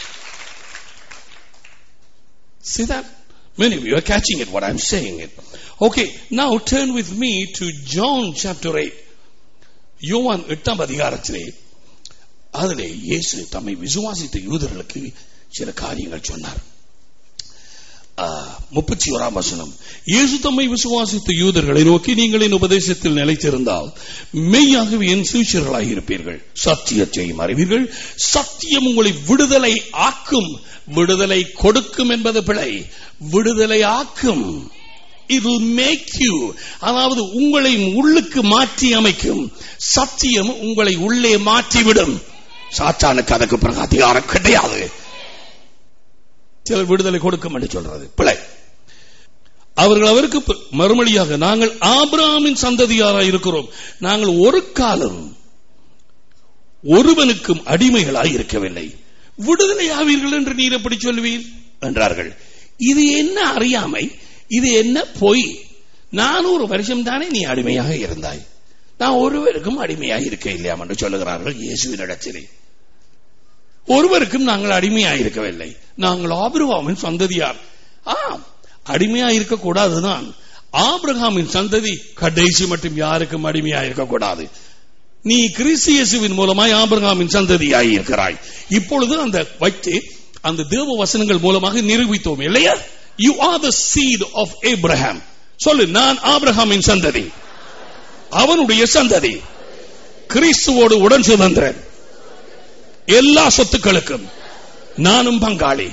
see that many of you are catching it what i'm saying it okay now turn with me to john chapter 8 யோவான் எட்டாம் அதிகாரத்திலே அதிலே இயேசு தம்மை விசுவாசித்த யூதர்களுக்கு சில காரியங்கள் சொன்னார் முப்பத்தி ஓராம் வசனம் இயேசு தம்மை விசுவாசித்த யூதர்களை நோக்கி நீங்கள் என் உபதேசத்தில் நிலைத்திருந்தால் மெய்யாகவே என் சீஷர்களாக இருப்பீர்கள் சத்தியத்தை அறிவீர்கள் சத்தியம் உங்களை விடுதலை ஆக்கும் விடுதலை கொடுக்கும் என்பது பிழை விடுதலை ஆக்கும் it will make you அதாவது உங்களை உள்ளுக்கு மாற்றி அமைக்கும் சத்தியம் உங்களை உள்ளே மாற்றிவிடும் சாத்தானுக்கு அதுக்கு பிறகு அதிகாரம் கிடையாது சிலர் விடுதலை கொடுக்கும் என்று சொல்றது பிழை அவர்கள் அவருக்கு ப- மறுமொழியாக நாங்கள் ஆபிரகாமின் சந்ததியாராய் இருக்கிறோம் நாங்கள் ஒரு காலம் ஒருவனுக்கும் அடிமைகளாய் இருக்கவில்லை விடுதலை ஆவீர்கள் என்று நீர் எப்படி சொல்வீர் என்றார்கள் இது என்ன அறியாமை இது என்ன பொய் நானூறு வருஷம் தானே நீ அடிமையாக இருந்தாய் நான் ஒருவருக்கும் அடிமையாக இருக்க இல்லையாம் என்று சொல்லுகிறார்கள் இயேசுவினிடத்திலே ஒருவருக்கும் நாங்கள் அடிமையாக இருக்கவில்லை நாங்கள் ஆபிரகாமின் சந்ததியார் ஆம் அடிமையாக இருக்கக்கூடாதுதான் ஆபிரகாமின் சந்ததி கடைசி மட்டும் யாருக்கும் அடிமையாக இருக்கக்கூடாது நீ கிறிஸ்து இயேசுவின் மூலமாய் ஆபிரகாமின் சந்ததியாய் இருக்கிறாய் இப்பொழுது அந்த வைத்து அந்த தேவ வசனங்கள் மூலமாக நிரூபித்தோம் இல்லையா you are the seed of Abraham சொல்லு நான் ஆபிரகாமின் சந்ததி அவனுடைய சந்ததி கிறிஸ்துவோடு உடன் சுதந்திரன் எல்லா சொத்துக்களுக்கும் நானும் பங்காளி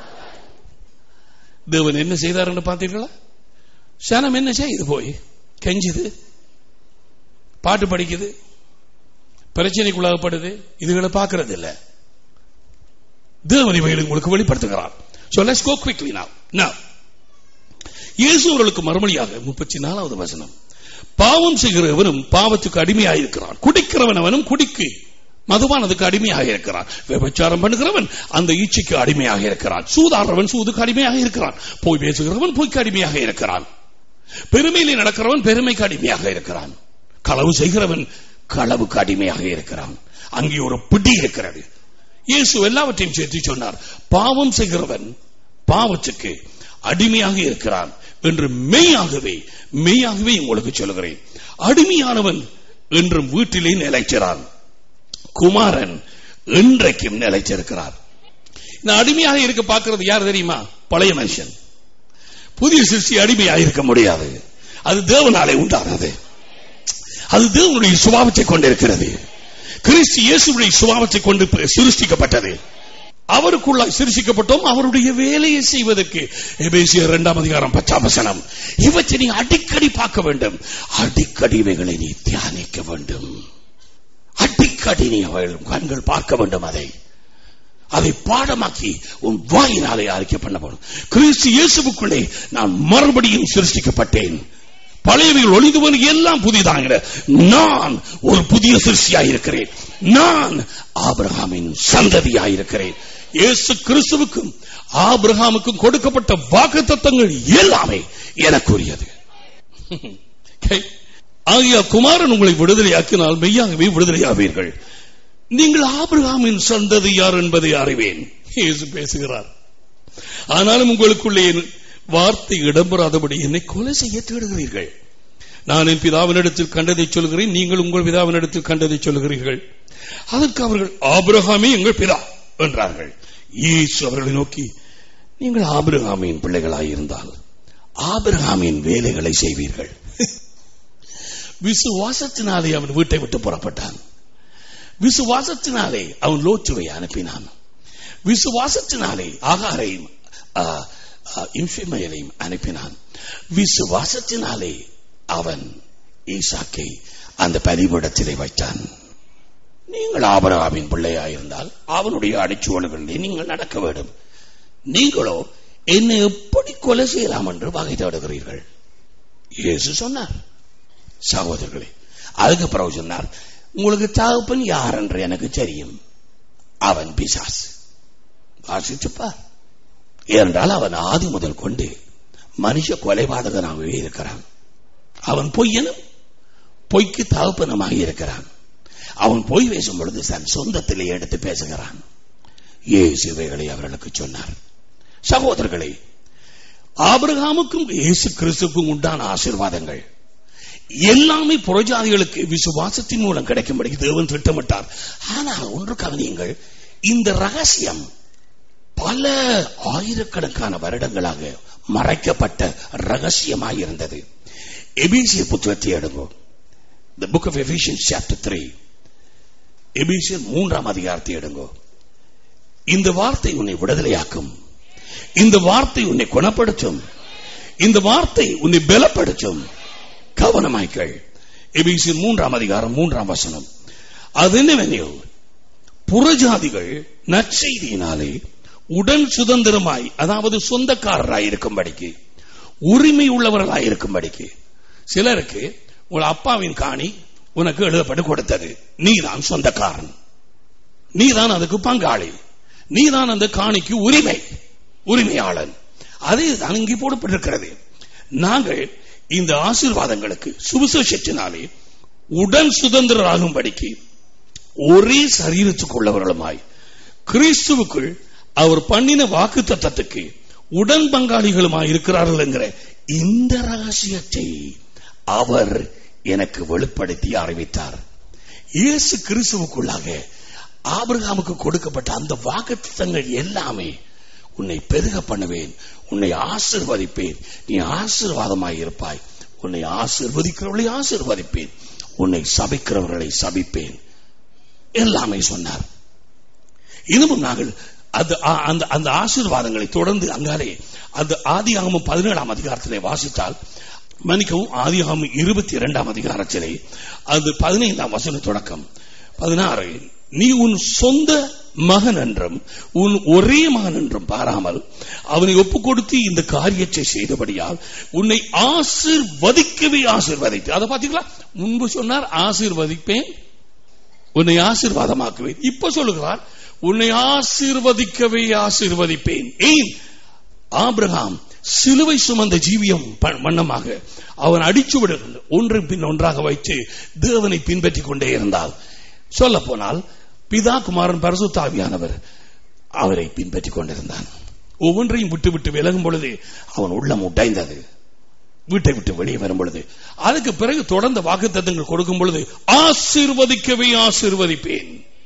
தேவன் என்ன செய்தார் என்று பார்த்தீர்களா சனம் என்ன செய்யுது போய் கெஞ்சுது பாட்டு படிக்குது பிரச்சனைக்குள்ளாகப்படுது இதுகளை பார்க்கறது இல்ல தேவன் இவைகளை உங்களுக்கு வெளிப்படுத்துகிறார் So let's go quickly now. Now, இயேசு அவர்களுக்கு மறுமொழியாக முப்பத்தி நாலாவது வசனம் பாவம் செய்கிறவனும் பாவத்துக்கு அடிமையாயிருக்கிறான் குடிக்கிறவன் அவனும் குடிக்கு மதுவானதுக்கு அடிமையாக இருக்கிறான் விபச்சாரம் பண்ணுகிறவன் அந்த ஈச்சைக்கு அடிமையாக இருக்கிறான் சூதாடுறவன் சூதுக்கு அடிமையாக இருக்கிறான் போய் பேசுகிறவன் பொய்க்கு அடிமையாக இருக்கிறான் பெருமையிலே நடக்கிறவன் பெருமைக்கு அடிமையாக இருக்கிறான் களவு செய்கிறவன் களவுக்கு அடிமையாக இருக்கிறான் அங்கே ஒரு பிடி இருக்கிறது இயேசு எல்லாவற்றையும் சேர்த்து சொன்னார் பாவம் செய்கிறவன் பாவத்துக்கு அடிமையாக இருக்கிறான் என்று மெய்யாகவே மெய்யாகவே உங்களுக்கு சொல்கிறேன் அடிமையானவன் என்றும் வீட்டிலே நிலைக்கிறான் குமாரன் இன்றைக்கும் நிலைச்சிருக்கிறார் இந்த அடிமையாக இருக்க பார்க்கிறது யார் தெரியுமா பழைய மனுஷன் புதிய சிருஷ்டி அடிமையாக இருக்க முடியாது அது தேவனாலே உண்டானது அது தேவனுடைய சுபாவத்தை கொண்டிருக்கிறது கிறிஸ்து இயேசுடைய சுபாவத்தை கொண்டு சிருஷ்டிக்கப்பட்டது அவருக்குள்ளாய் சிருஷிக்கப்பட்டோம் அவருடைய வேலையை செய்வதற்கு எபேசியர் இரண்டாம் அதிகாரம் பச்சாம் வசனம் இவற்றை நீ அடிக்கடி பார்க்க வேண்டும் அடிக்கடி இவைகளை நீ தியானிக்க வேண்டும் அடிக்கடி நீ அவர்கள் கண்கள் பார்க்க வேண்டும் அதை அதை பாடமாக்கி உன் வாயினாலே அறிக்கை பண்ணப்படும் கிறிஸ்து இயேசுக்குள்ளே நான் மறுபடியும் சிருஷ்டிக்கப்பட்டேன் பழையவைகள் ஒளிந்துவன் எல்லாம் புதிதாகிற நான் ஒரு புதிய சிருஷ்டியாயிருக்கிறேன் நான் ஆபிரகாமின் சந்ததியாயிருக்கிறேன் இயேசு கிறிஸ்துவுக்கும் ஆபிரகாமுக்கும் கொடுக்கப்பட்ட வாக்கு தத்தங்கள் எல்லாமே எனக்குரியது ஆகிய குமாரன் உங்களை விடுதலையாக்கினால் மெய்யாகவே விடுதலையாவீர்கள் நீங்கள் ஆபிரகாமின் சந்ததி யார் என்பதை அறிவேன் இயேசு பேசுகிறார் ஆனாலும் உங்களுக்குள்ளே வார்த்தை இடம்பெறாதபடி என்னை கொலை செய்ய தேடுகிறீர்கள் நான் என் பிதாவினிடத்தில் கண்டதை சொல்கிறேன் நீங்கள் உங்கள் பிதாவினிடத்தில் கண்டதை சொல்கிறீர்கள் அதற்கு அவர்கள் ஆபிரகாமே எங்கள் பிதா என்றார்கள் இயேசு அவர்களை நோக்கி நீங்கள் ஆபிரகாமின் பிள்ளைகளாயிருந்தால் ஆபிரகாமின் வேலைகளை செய்வீர்கள் விசுவாசத்தினாலே அவன் வீட்டை விட்டு புறப்பட்டான் விசுவாசத்தினாலே அவன் லோற்றுவை அனுப்பினான் விசுவாசத்தினாலே ஆகாரையும் இன்ஃபிமையலையும் அனுப்பினான் விசுவாசத்தினாலே அவன் ஈசாக்கை அந்த பலிபீடத்திலே வைத்தான் நீங்கள் ஆபரகாவின் பிள்ளையாயிருந்தால் அவனுடைய அடிச்சுவடுகளிலே நீங்கள் நடக்க வேண்டும் நீங்களோ என்னை எப்படி கொலை செய்யலாம் என்று வகை தேடுகிறீர்கள் இயேசு சொன்னார் சகோதரர்களே அதுக்கு பிறகு சொன்னார் உங்களுக்கு தகப்பன் யார் என்று எனக்கு தெரியும் அவன் பிசாஸ் வாசிச்சுப்பார் ஏனென்றால் அவன் ஆதி முதல் கொண்டு மனுஷ கொலைபாதகனாகவே இருக்கிறான் அவன் பொய்யனும் பொய்க்கு தகப்பனமாக இருக்கிறான் அவன் பொய் பேசும் பொழுது தன் சொந்தத்திலே எடுத்து பேசுகிறான் ஏசு இவைகளை அவர்களுக்கு சொன்னார் சகோதரர்களே ஆபிரகாமுக்கும் இயேசு கிறிஸ்துக்கும் உண்டான ஆசீர்வாதங்கள் எல்லாமே புறஜாதிகளுக்கு விசுவாசத்தின் மூலம் கிடைக்கும்படி தேவன் திட்டமிட்டார் ஆனால் ஒன்று கவனியுங்கள் இந்த ரகசியம் பல ஆயிரக்கணக்கான வருடங்களாக மறைக்கப்பட்ட ரகசியமாக இருந்தது எபீசியர் புத்தகத்தை எடுங்கோ the book of Ephesians chapter three எபீசியர் மூன்றாம் அதிகாரத்தை எடுங்கோ இந்த வார்த்தை உன்னை விடுதலையாக்கும் இந்த வார்த்தை உன்னை குணப்படுத்தும் இந்த வார்த்தை உன்னை பலப்படுத்தும் கவனமாய்கள் எபிசியர் மூன்றாம் அதிகாரம் மூன்றாம் வசனம் அது என்னவெனில் புறஜாதிகள் நற்செய்தியினாலே உடன் சுதந்திரமாய் அதாவது சொந்தக்காரராய் இருக்கும்படிக்கு உரிமை உள்ளவர்களாய் இருக்கும்படிக்கு சிலருக்கு உங்கள் அப்பாவின் காணி உனக்கு எழுதப்பட்டு கொடுத்தது நீதான் சொந்தக்காரன் நீதான் அதுக்கு பங்காளி நீதான் அந்த காணிக்கு உரிமை உரிமையாளன் அதே தான் இங்கே போடப்பட்டிருக்கிறது நாங்கள் இந்த ஆசீர்வாதங்களுக்கு சுவிசேஷத்தினாலே உடன் சுதந்திரராகும்படிக்கு ஒரே சரீரத்துக்குள்ளவர்களுமாய் கிறிஸ்துவுக்குள் அவர் பண்ணின வாக்கு தத்தத்துக்கு உடன் பங்காளிகளுமாய் இருக்கிறார்கள் என்கிற இந்த ரகசியத்தை அவர் எனக்கு வெளிப்படுத்தி அறிவித்தார் இயேசு கிறிஸ்துவுக்குள்ளாக ஆபிரகாமுக்கு கொடுக்கப்பட்ட அந்த வாக்குத்தங்கள் எல்லாமே உன்னை பெருக பண்ணுவேன் உன்னை ஆசிர்வதிப்பேன் நீ ஆசிர்வாதமாய் இருப்பாய் உன்னை ஆசிர்வதிக்கிறவர்களை ஆசிர்வதிப்பேன் உன்னை சபிக்கிறவர்களை சபிப்பேன் எல்லாமே சொன்னார் இன்னமும் நாங்கள் அது அந்த அந்த ஆசீர்வாதங்களை தொடர்ந்து அங்காலே அந்த ஆதி ஆகமும் பதினேழாம் அதிகாரத்திலே வாசித்தால் மன்னிக்கவும் ஆதி ஆகமும் இருபத்தி இரண்டாம் அதிகாரத்திலே அது பதினைந்தாம் வசன தொடக்கம் பதினாறு நீ உன் சொந்த மகன் என்றும் உன் ஒரே மகன் என்றும் பாராமல் அவனை ஒப்பு கொடுத்து இந்த காரியத்தை செய்தபடியால் உன்னை ஆசிர்வதிக்கவே ஆசிர்வதித்து அதை பாத்தீங்களா முன்பு சொன்னார் ஆசிர்வதிப்பேன் உன்னை ஆசிர்வாதமாக்குவேன் இப்ப சொல்லுகிறார் உன்னை ஆசீர்வதிக்கவே ஆசீர்வதிப்பேன் ஏன் ஆபிரகாம் சிலுவை சுமந்த ஜீவியம் வண்ணமாக அவன் அடிச்சுவிடுகள் ஒன்றின் பின் ஒன்றாக வைத்து தேவனை பின்பற்றிக் கொண்டே இருந்தால் சொல்ல போனால் பிதா குமாரன் பரசுத்தாவியானவர் அவரை பின்பற்றிக் கொண்டிருந்தான் ஒவ்வொன்றையும் விட்டு விட்டு விலகும் பொழுது அவன் உள்ளம் உடைந்தது வீட்டை விட்டு வெளியே வரும் பொழுது அதுக்கு பிறகு தொடர்ந்த வாக்கு தத்தங்கள் கொடுக்கும் பொழுது ஆசீர்வதிக்கவே ஆசீர்வதிப்பேன்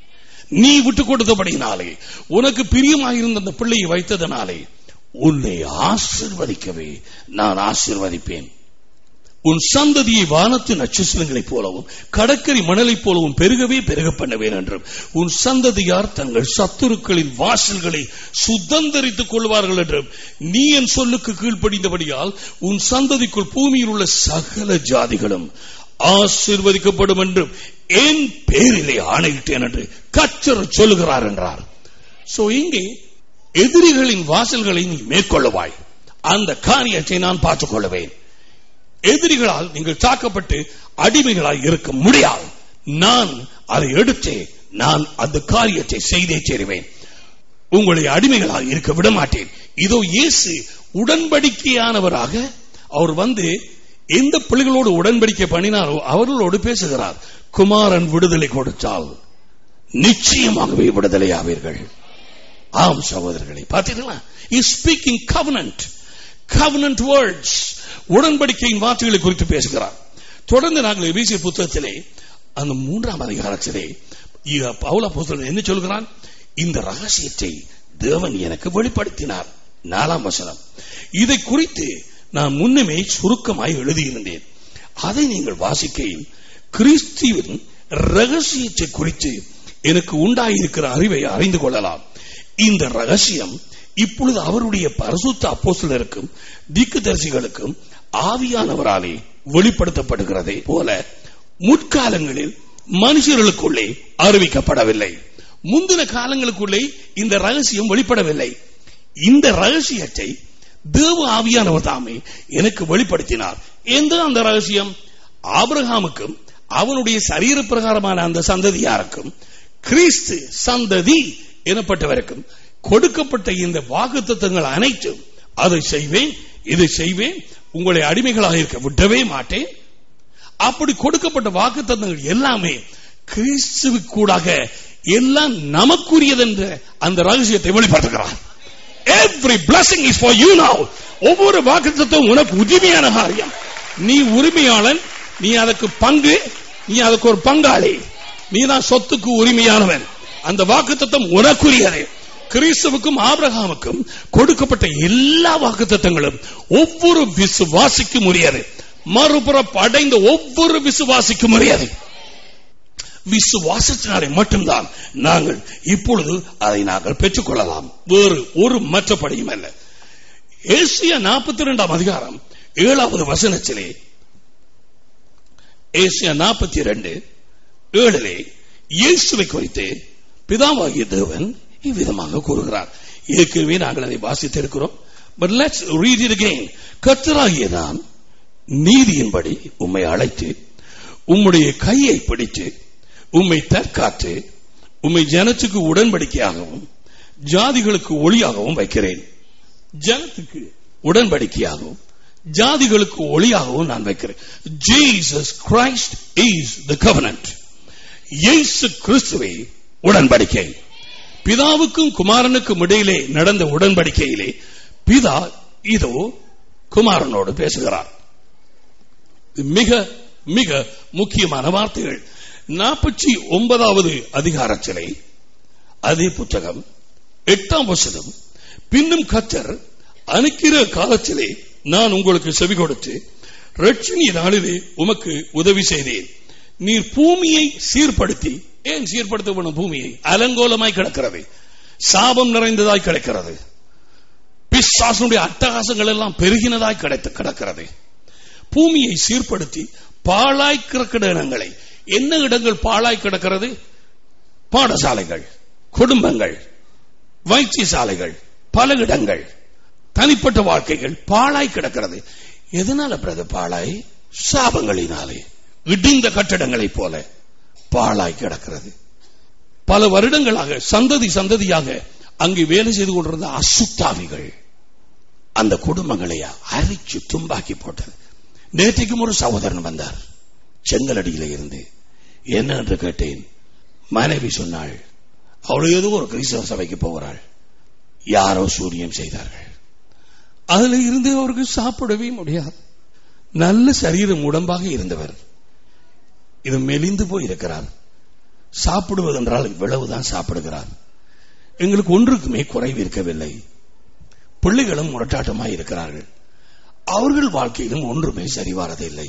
நீ விட்டு கொடுத்தபடியினாலே உனக்கு பிரியமாயிருந்த அந்த பிள்ளையை வைத்ததனாலே உன்னை ஆசிர்வதிக்கவே நான் ஆசிர்வதிப்பேன் உன் சந்ததியை வானத்து நட்சத்திரங்களைப் போலவும் கடற்கரை மணலைப் போலவும் பெருகவே பெருக பண்ணுவேன் என்றும் உன் சந்ததியார் தங்கள் சத்துருக்களின் வாசல்களை சுதந்தரித்துக் கொள்வார்கள் என்றும் நீ என் சொல்லுக்கு கீழ்ப்படிந்தபடியால் உன் சந்ததிக்குள் பூமியில் உள்ள சகல ஜாதிகளும் ஆசிர்வதிக்கப்படும் என்றும் என் பேரிலே ஆணையிட்டேன் என்று கச்சர் சொல்லுகிறார் என்றார் சோ இங்கே எதிரிகளின் வாசல்களை நீ மேற்கொள்ளுவாய் அந்த காரியத்தை நான் பார்த்துக் கொள்ளுவேன் எதிரிகளால் நீங்கள் தாக்கப்பட்டு அடிமைகளாய் இருக்க முடியாது நான் அதை எடுத்து நான் அந்த காரியத்தை செய்தே சேருவேன் உங்களை அடிமைகளாக இருக்க விட மாட்டேன் இதோ இயேசு உடன்படிக்கையானவராக அவர் வந்து எந்த பிள்ளைகளோடு உடன்படிக்கை பண்ணினாரோ அவர்களோடு பேசுகிறார் குமாரன் விடுதலை கொடுத்தால் நிச்சயமாகவே விடுதலை ஆவீர்கள் ஆம் சகோதரர்களை பார்த்தீங்களா is speaking covenant covenant words உடன்படிக்கையின் வார்த்தைகளை குறித்து பேசுகிறார் தொடர்ந்து நாங்கள் வீசிய புத்தகத்திலே அந்த மூன்றாம் அதிகாரத்திலே பவுல புத்தகம் என்ன சொல்கிறான் இந்த ரகசியத்தை தேவன் எனக்கு வெளிப்படுத்தினார் நாலாம் வசனம் இதை குறித்து நான் முன்னமே சுருக்கமாய் எழுதியிருந்தேன் அதை நீங்கள் வாசிக்கையில் கிறிஸ்துவின் ரகசியத்தை குறித்து எனக்கு உண்டாயிருக்கிற அறிவை அறிந்து கொள்ளலாம் இந்த ரகசியம் இப்பொழுது அவருடைய பரிசுத்த அப்போஸ்தலருக்கும் தீக்குதரிசிகளுக்கும் ஆவியானவராலே வெளிப்படுத்தப்படுகிறதே போல முற்காலங்களில் மனுஷர்களுக்குள்ளே அறிவிக்கப்படவில்லை முந்தின காலங்களுக்குள்ளே இந்த ரகசியம் வெளிப்படவில்லை இந்த ரகசியத்தை தேவ ஆவியானவர் தாமே எனக்கு வெளிப்படுத்தினார் எந்த அந்த ரகசியம் ஆபிரகாமுக்கும் அவனுடைய சரீர பிரகாரமான அந்த சந்ததியாருக்கும் கிறிஸ்து சந்ததி எனப்பட்டவருக்கும் கொடுக்கப்பட்ட இந்த வாக்குத்தத்தங்கள் அனைத்தும் அதை செய்வேன் இதை செய்வேன் உங்களை அடிமைகளாக இருக்க விடவே மாட்டேன் அப்படி கொடுக்கப்பட்ட வாக்குத்தத்தங்கள் எல்லாமே கிறிஸ்துவுக்கூடாக எல்லாம் நமக்குரியது என்ற அந்த ரகசியத்தை வெளிப்படுத்துகிறார் every blessing is for you now ஒவ்வொரு வாக்குத்தத்தம் உனக்கு உரிமையான காரியம் நீ உரிமையாளன் நீ அதற்கு பங்கு நீ அதுக்கு ஒரு பங்காளி நீ தான் சொத்துக்கு உரிமையானவன் அந்த வாக்குத்தத்தம் உனக்குரியது கிறிஸ்துவுக்கும் ஆபிரகாமுக்கும் கொடுக்கப்பட்ட எல்லா வாக்குத்தத்தங்களும் ஒவ்வொரு விசுவாசிக்கும் உரியது மறுபுறம் அடைந்த ஒவ்வொரு விசுவாசிக்கும் உரியது விசுவாசத்தினாலே மட்டும்தான் நாங்கள் இப்பொழுது அதை நாங்கள் பெற்றுக் கொள்ளலாம் வேறு ஒரு மற்றபடியும் அல்ல ஏசியா நாற்பத்தி இரண்டாம் அதிகாரம் ஏழாவது வசனத்திலே ஏசியா நாற்பத்தி இரண்டு ஏழிலே இயேசுவை குறித்து பிதாவாகிய தேவன் இவ்விதமாக கூறுகிறார் ஏற்கனவே நாங்கள் அதை வாசித்திருக்கிறோம் but let's read it again கத்தராகிய நான் நீதியின்படி உம்மை அழைத்து உம்முடைய கையை பிடித்து உம்மை தற்காத்து உம்மை ஜனத்துக்கு உடன்படிக்கையாகவும் ஜாதிகளுக்கு ஒளியாகவும் வைக்கிறேன் ஜனத்துக்கு உடன்படிக்கையாகவும் ஜாதிகளுக்கு ஒளியாகவும் நான் வைக்கிறேன் Jesus Christ is the covenant இயேசு கிறிஸ்துவை உடன்படிக்கை பிதாவுக்கும் குமாரனுக்கும் இடையிலே நடந்த உடன்படிக்கையிலே பிதா இதோ குமாரனோடு பேசுகிறார் மிக மிக முக்கியமான வார்த்தைகள் நாற்பத்தி ஒன்பதாவது அதிகாரத்திலே அதே புத்தகம் எட்டாம் வசனம் பின்னும் கத்தர் அனுக்கிற காலத்திலே நான் உங்களுக்கு செவி கொடுத்து ரட்சணிய நாளிலே உமக்கு உதவி செய்தேன் நீர் பூமியை சீர்படுத்தி ஏன் சீர்படுத்த வேணும் பூமியை அலங்கோலமாய் கிடக்கிறது சாபம் நிறைந்ததாய் கிடக்கிறது பிசாசனுடைய அட்டகாசங்கள் எல்லாம் பெருகினதாய் கிடைத்து கிடக்கிறது பூமியை சீர்படுத்தி பாழாய் கிடக்கிற இடங்களை என்ன இடங்கள் பாழாய் கிடக்கிறது பாடசாலைகள் குடும்பங்கள் வைத்தியசாலைகள் பல இடங்கள் தனிப்பட்ட வாழ்க்கைகள் பாழாய் கிடக்கிறது எதனால பிரத பாழாய் சாபங்களினாலே இடிந்த கட்டடங்களைப் போல பாழாய் கிடக்கிறது பல வருடங்களாக சந்ததி சந்ததியாக அங்கு வேலை செய்து கொண்டிருந்த அசுத்தாவிகள் அந்த குடும்பங்களை அரிச்சு தும்பாக்கி போட்டது நேற்றைக்கும் ஒரு சகோதரன் வந்தார் செங்கலடியில இருந்து என்ன என்று கேட்டேன் மனைவி சொன்னாள் அவள் ஏதோ ஒரு கிறிஸ்தவ சபைக்கு போகிறாள் யாரோ சூரியம் செய்தார்கள் அதுல இருந்து அவருக்கு சாப்பிடவே முடியாது நல்ல சரீரம் உடம்பாக இருந்தவர் இது மெலிந்து போயிருக்கிறார் சாப்பிடுவது என்றால் இவ்வளவுதான் சாப்பிடுகிறார் எங்களுக்கு ஒன்றுக்குமே குறைவு இருக்கவில்லை பிள்ளைகளும் முரட்டாட்டமாய் இருக்கிறார்கள் அவர்கள் வாழ்க்கையிலும் ஒன்றுமே சரிவாரதில்லை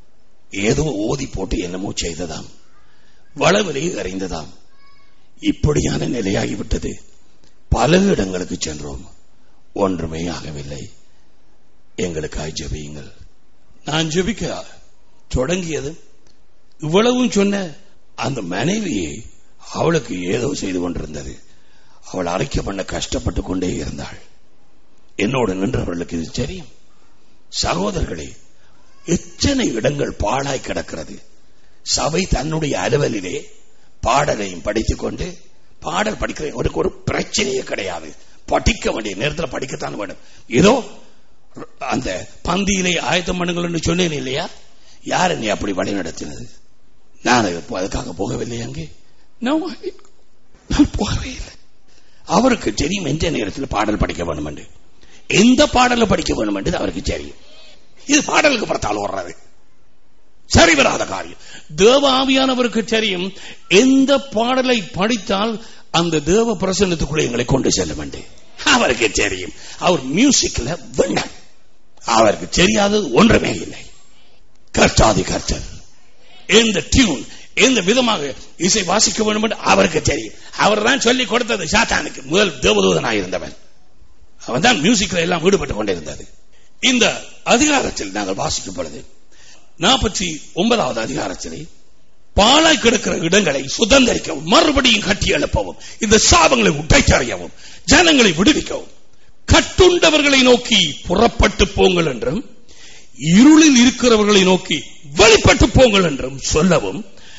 ஏதோ ஓதி போட்டு என்னமோ செய்ததாம் வளவிலே அறிந்ததாம் இப்படியான நிலையாகிவிட்டது பல இடங்களுக்கு சென்றோம் ஒன்றுமே ஆகவில்லை எங்களுக்காய் ஜெபியுங்கள் நான் ஜெபிக்க தொடங்கியது இவ்வளவும் சொன்ன அந்த மனைவியை அவளுக்கு ஏதோ செய்து கொண்டிருந்தது அவள் அரைக்க பண்ண கஷ்டப்பட்டு கொண்டே இருந்தாள் என்னோடு நின்றவர்களுக்கு இது தெரியும் சகோதரர்களே எத்தனை இடங்கள் பாழாய் கிடக்கிறது சபை தன்னுடைய அலுவலிலே பாடலையும் படித்துக் கொண்டு பாடல் படிக்கிற ஒரு ஒரு பிரச்சனையே கிடையாது படிக்க வேண்டிய நேரத்தில் படிக்கத்தான் வேணும் ஏதோ அந்த பந்தியிலே ஆயத்தம் பண்ணுங்கள் சொன்னேன் இல்லையா யார் என்னை அப்படி வழி நடத்தினது நான் அதுக்காக போகவில்லை அங்கே No, I- நான் போகவே இல்லை அவருக்கு தெரியும் எந்த நேரத்தில் பாடல் படிக்க வேண்டும் என்று எந்த பாடலை படிக்க வேண்டும் என்று அவருக்கு தெரியும் இது பாடலுக்கு புறத்தால் ஓடுறது சரி வராத காரியம் தேவ ஆவியானவருக்கு தெரியும் எந்த பாடலை படித்தால் அந்த தேவ பிரசன்னத்துக்குள்ள எங்களை கொண்டு செல்ல வேண்டும் அவருக்கு தெரியும் அவர் மியூசிக்ல விண்ணன் அவருக்கு தெரியாதது ஒன்றுமே இல்லை கர்த்தாதி கர்த்தர் எந்த டியூன் எந்த விதமாக இசை வாசிக்க வேண்டும் என்று அவருக்கு தெரியும் அவர் தான் சொல்லி கொடுத்தது சாத்தானுக்கு முதல் தேவதூதனாக இருந்தவன் அவன் தான் மியூசிக்ல எல்லாம் ஈடுபட்டு கொண்டிருந்தது இந்த அதிகாரத்தில் நாங்கள் வாசிக்கும் பொழுது நாற்பத்தி ஒன்பதாவது அதிகாரத்திலே பாழாய் கிடக்கிற இடங்களை சுதந்திரிக்கவும் மறுபடியும் கட்டி எழுப்பவும் இந்த சாபங்களை உடைச்சறியவும் ஜனங்களை விடுவிக்கவும் கட்டுண்டவர்களை நோக்கி புறப்பட்டு போங்கள் என்றும் இருளில் இருக்கிறவர்களை நோக்கி வெளிப்பட்டு போங்கள் என்றும் சொல்லவும்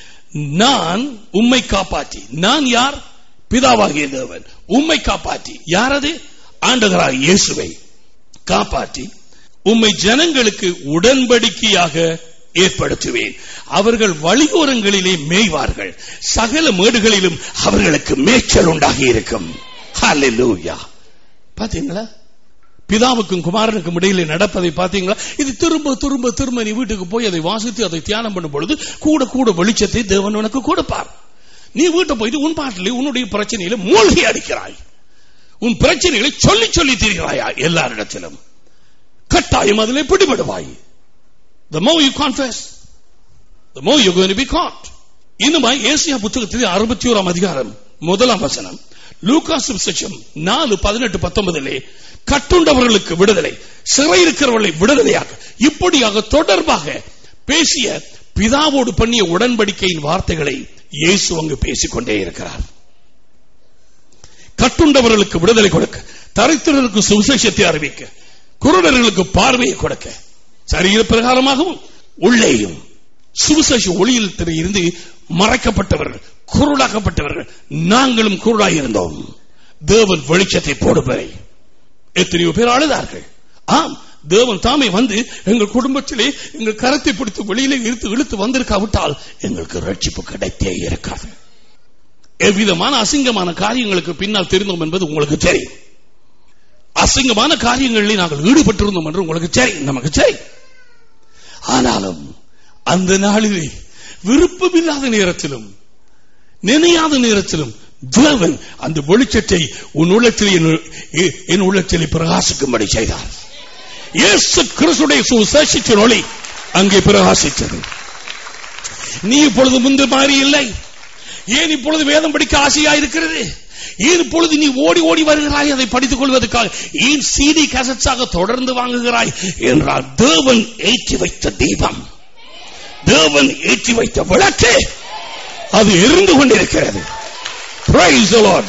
நான் உம்மை காப்பாற்றி நான் யார் பிதாவாகிய தேவன் உம்மை காப்பாற்றி யாரது ஆண்டவராக இயேசுவை காப்பாற்றி உம்மை ஜனங்களுக்கு உடன்படிக்கையாக ஏற்படுத்துவேன் அவர்கள் வழியோரங்களிலே மேய்வார்கள் சகல மேடுகளிலும் அவர்களுக்கு மேய்ச்சல் உண்டாகி இருக்கும் ஹalleluya பாத்தீங்களா பிதாவுக்கும் குமாரனுக்கும் இடையிலே நடப்பதை பாத்தீங்களா இது திரும்ப திரும்ப திரும்ப நீ வீட்டுக்கு போய் அதை வாசித்து அதை தியானம் பண்ணும் பொழுது கூட கூட வெளிச்சத்தை தேவன் உனக்கு கொடுப்பார் நீ வீட்டை போயிட்டு உன் பாட்டிலே உன்னுடைய பிரச்சனையில மூழ்கி அடிக்கிறாய் உன் பிரச்சனைகளை சொல்லி சொல்லி திரிகிறாயா எல்லாரிடத்திலும் கட்டாயம் அதிலே பிடிபடுவாய் the more you confess the more you're going to be caught இன்னுமாய் ஏசியா புத்தகத்திலே அறுபத்தி ஓராம் அதிகாரம் முதலாம் வசனம் லூகா சுவிசேஷம் நாலு பதினெட்டு பத்தொன்பதிலே கட்டுண்டவர்களுக்கு விடுதலை சிறை இருக்கிறவர்களை விடுதலையாக இப்படியாக தொடர்பாக பேசிய பிதாவோடு பண்ணிய உடன்படிக்கையின் வார்த்தைகளை இயேசு அங்கு பேசிக்கொண்டே இருக்கிறார் கட்டுண்டவர்களுக்கு விடுதலை கொடுக்க தரித்திரருக்கு சுவிசேஷத்தை அறிவிக்க குருடர்களுக்கு பார்வையை கொடுக்க சரீர பிரகாரமாகவும் உள்ளேயும் சுவிசேஷ ஒளியில் இருந்து மறைக்கப்பட்டவர்கள் குருளாக்கப்பட்டவர்கள் நாங்களும் குருளாய் இருந்தோம் தேவன் வெளிச்சத்தை போடுவரை எத்தனையோ பேர் அழுதார்கள் ஆம் தேவன் தாமே வந்து எங்கள் குடும்பத்திலே எங்கள் கரத்தை பிடித்து வெளியிலே இழுத்து இழுத்து வந்திருக்காவிட்டால் எங்களுக்கு ரட்சிப்பு கிடைத்தே இருக்காது எவ்விதமான அசிங்கமான காரியங்களுக்கு பின்னால் தெரிந்தோம் என்பது உங்களுக்கு தெரியும் அசிங்கமான காரியங்களில் நாங்கள் ஈடுபட்டிருந்தோம் என்று உங்களுக்கு தெரியும் நமக்கு தெரியும் ஆனாலும் அந்த நாளிலே விருப்பமில்லாத நேரத்திலும் நினையாத நேரத்திலும் தேவன் அந்த வெளிச்சத்தை உன் உள்ளத்தில் என் என் உள்ளத்தில் பிரகாசிக்கும்படி செய்தார் இயேசு கிறிஸ்துடைய சுசேஷித்த ஒளி அங்கே பிரகாசித்தது நீ இப்பொழுது முந்து மாறி இல்லை ஏன் இப்பொழுது வேதம் படிக்க ஆசையா இருக்கிறது ஏன் இப்பொழுது நீ ஓடி ஓடி வருகிறாய் அதை படித்துக் கொள்வதற்காக ஏன் சிடி கசட்ஸாக தொடர்ந்து வாங்குகிறாய் என்றால் தேவன் ஏற்றி வைத்த தீபம் தேவன் ஏற்றி வைத்த விளக்கு அது எரிந்து கொண்டிருக்கிறது Praise the Lord.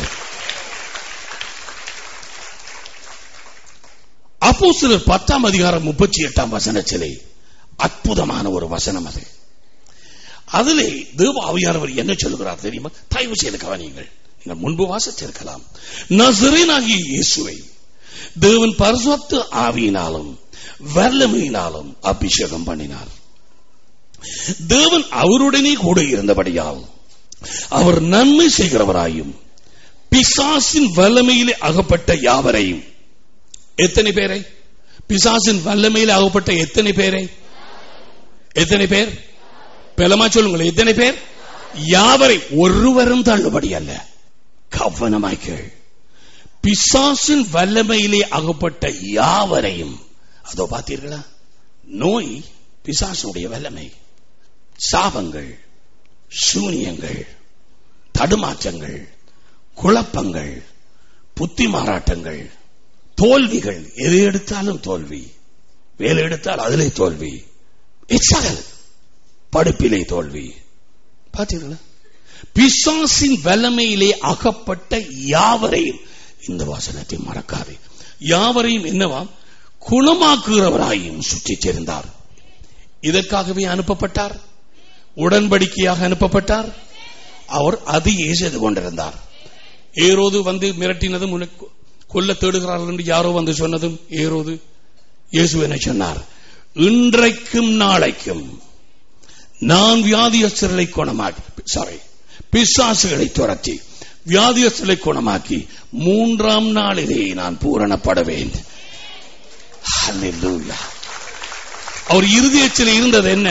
அப்போ சிலர் பத்தாம் அதிகாரம் முப்பத்தி எட்டாம் வசனத்திலே அற்புதமான ஒரு வசனம் அது அதிலே தேவ ஆவியானவர் என்ன சொல்லுகிறார் தெரியுமா தயவு செய்து கவனியுங்கள் நீங்கள் முன்பு வாசித்திருக்கலாம் நசரேனாகிய இயேசுவை தேவன் பரிசுத்த ஆவியினாலும் வல்லமையினாலும் அபிஷேகம் பண்ணினார் தேவன் அவருடனே கூட இருந்தபடியால் அவர் நன்மை செய்கிறவராயும் பிசாசின் வல்லமையிலே அகப்பட்ட யாவரையும் எத்தனை பேரை பிசாசின் வல்லமையிலே அகப்பட்ட எத்தனை பேரை எத்தனை பேர் பெலமா சொல்லுங்களேன் எத்தனை பேர் யாவரை ஒருவரும் தள்ளுபடி அல்ல கவனமாய் கேள் பிசாசின் வல்லமையிலே அகப்பட்ட யாவரையும் அதோ பார்த்தீர்களா நோய் பிசாசுடைய வல்லமை சாபங்கள் சூனியங்கள் தடுமாற்றங்கள் குழப்பங்கள் புத்தி மாறாட்டங்கள் தோல்விகள் எது எடுத்தாலும் தோல்வி வேலை எடுத்தால் அதிலே தோல்வி இச்சகல் படிப்பிலே தோல்வி பார்த்தீர்களா பிசாசின் வல்லமையிலே அகப்பட்ட யாவரையும் இந்த வாசனத்தை மறக்காதே யாவரையும் என்னவாம் குணமாக்குகிறவராயும் சுற்றித் தெரிந்தார் இதற்காகவே அனுப்பப்பட்டார் உடன்படிக்கையாக அனுப்பப்பட்டார் அவர் அதையே செய்து கொண்டிருந்தார் ஏரோது வந்து மிரட்டினதும் உனக்கு கொல்ல தேடுகிறார்கள் என்று யாரோ வந்து சொன்னதும் ஏரோது இயேசு என்ன சொன்னார் இன்றைக்கும் நாளைக்கும் நான் வியாதியஸ்தர்களை குணமாக்கி சாரி பிசாசுகளை துரத்தி வியாதியஸ்தர்களை குணமாக்கி மூன்றாம் நாளிலே நான் பூரணப்படுவேன் Hallelujah. அவர் இறுதியச்சில் இருந்தது என்ன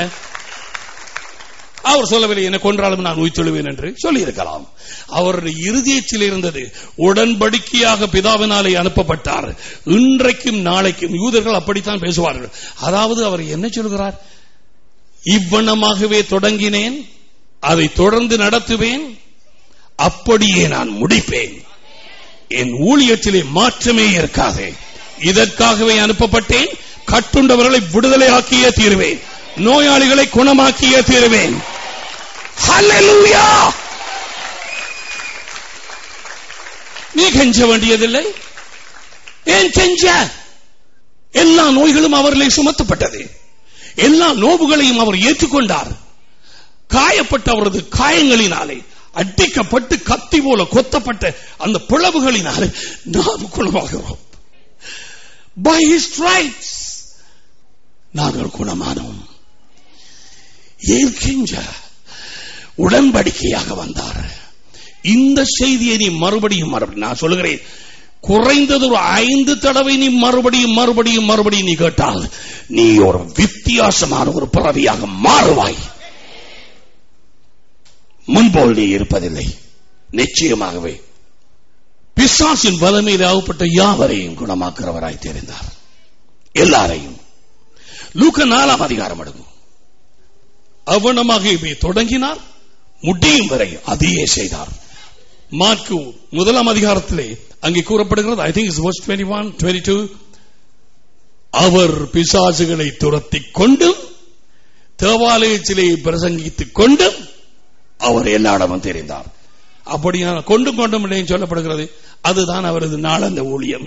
அவர் சொல்லவில்லை என்ன கொன்றாலும் நான் உயிர்த்தெழுவேன் என்று சொல்லியிருக்கலாம் அவருடைய இறுதியச்சில் இருந்தது உடன்படிக்கையாக பிதாவினாலே அனுப்பப்பட்டார் இன்றைக்கும் நாளைக்கும் யூதர்கள் அப்படித்தான் பேசுவார்கள் அதாவது அவர் என்ன சொல்கிறார் இவ்வண்ணமாகவே தொடங்கினேன் அதை தொடர்ந்து நடத்துவேன் அப்படியே நான் முடிப்பேன் என் ஊழியத்திலே மாற்றமே இருக்காது இதற்காகவே அனுப்பப்பட்டேன் கட்டுண்டவர்களை விடுதலையாக்கியே தீருவேன் நோயாளிகளை குணமாக்கியே தீருவேன் Hallelujah! நீ கெஞ்ச வேண்டியதில்லை ஏன் கெஞ்ச எல்லா நோய்களும் அவரிலே சுமத்தப்பட்டது எல்லா நோவுகளையும் அவர் ஏற்றுக்கொண்டார் காயப்பட்ட அவரது காயங்களினாலே அடிக்கப்பட்டு கத்தி போல கொத்தப்பட்ட அந்த பிளவுகளினாலே நாம் குணமாகிறோம் பை his stripes நாங்கள் குணமானோம் ஏன் கெஞ்ச உடன்படிக்கையாக வந்தார் இந்த செய்தியை நீ மறுபடியும் மறுபடியும் நான் சொல்லுகிறேன் குறைந்தது ஒரு ஐந்து தடவை நீ மறுபடியும் மறுபடியும் மறுபடியும் நீ கேட்டால் நீ ஒரு வித்தியாசமான ஒரு பிறவியாக மாறுவாய் முன்போல் நீ இருப்பதில்லை நிச்சயமாகவே பிசாசின் வலமையில் ஆகப்பட்ட யாவரையும் குணமாக்குறவராய் தெரிந்தார் எல்லாரையும் லூக்க நாலாம் அதிகாரம் அடங்கும் அவனமாக இவை தொடங்கினார் முடியும் வரை அதையே செய்தார் மார்க்கு முதலாம் அதிகாரத்திலே அங்கே கூறப்படுகிறது I think is twenty one twenty two அவர் பிசாசுகளை துரத்திக் கொண்டும் தேவாலயத்திலே பிரசங்கித்துக் கொண்டும் அவர் எல்லா இடமும் தெரிந்தார் அப்படியான கொண்டும் கொண்டும் இல்லைன்னு சொல்லப்படுகிறது அதுதான் அவரது நாளந்த ஊழியம்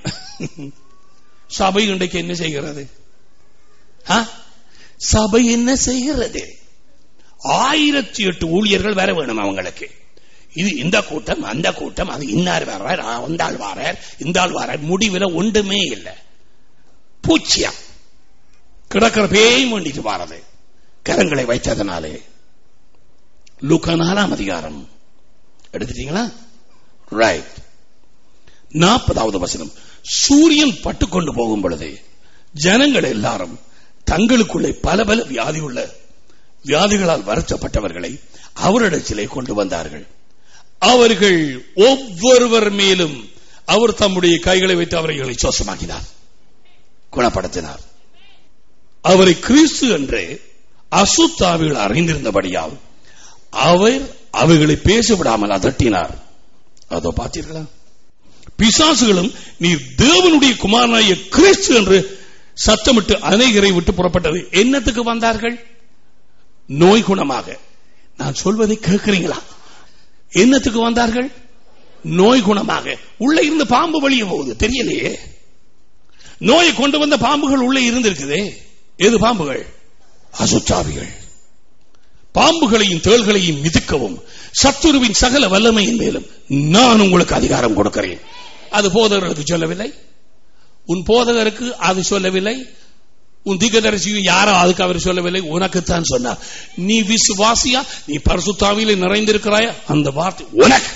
சபை இன்றைக்கு என்ன செய்கிறது ஆ? சபை என்ன செய்கிறது ஆயிரத்தி எட்டு ஊழியர்கள் வர வேணும் அவங்களுக்கு இது இந்த கூட்டம் அந்த கூட்டம் அது இன்னார் வர்றார் அந்த ஆள் வாரார் இந்த ஆள் வாரார் முடிவில் ஒன்றுமே இல்லை பூச்சியா கிடக்கிற பேயும் வேண்டிட்டு வாரது கரங்களை வைத்ததனாலே லூக்கா நாலாம் அதிகாரம் எடுத்துட்டீங்களா ரைட் நாற்பதாவது வசனம் சூரியன் பட்டுக்கொண்டு போகும் பொழுது ஜனங்கள் எல்லாரும் தங்களுக்குள்ளே பல பல வியாதி உள்ள வியாதிகளால் வருத்தப்பட்டவர்களை அவரிடத்திலே கொண்டு வந்தார்கள் அவர்கள் ஒவ்வொருவர் மேலும் அவர் தம்முடைய கைகளை வைத்து அவர்களை சோசமாக்கினார் குணப்படுத்தினார் அவரை கிறிஸ்து என்று அசுத்தாவிகள் அறிந்திருந்தபடியால் அவர் அவைகளை பேச விடாமல் அதட்டினார் அதோ பார்த்தீர்களா பிசாசுகளும் நீ தேவனுடைய குமாரனாய கிறிஸ்து என்று சத்தமிட்டு அநேகரை விட்டு புறப்பட்டது என்னத்துக்கு வந்தார்கள் நோய் குணமாக நான் சொல்வதை கேட்கிறீங்களா என்னத்துக்கு வந்தார்கள் நோய் குணமாக உள்ள இருந்து பாம்பு வெளியே போகுது தெரியலையே நோயை கொண்டு வந்த பாம்புகள் உள்ளே இருந்திருக்குதே எது பாம்புகள் அசுத்தாவிகள் பாம்புகளையும் தேள்களையும் மிதிக்கவும் சத்துருவின் சகல வல்லமையின் மேலும் நான் உங்களுக்கு அதிகாரம் கொடுக்கிறேன் அது போதகருக்கு சொல்லவில்லை உன் போதகருக்கு அது சொல்லவில்லை உன் திகதரிசியும் யாரோ அதுக்கு அவர் சொல்லவில்லை உனக்குத்தான் சொன்னார் நீ விசுவாசியா நீ பரிசுத்தாவிலே நிறைந்திருக்கிறாயா அந்த வார்த்தை உனக்கு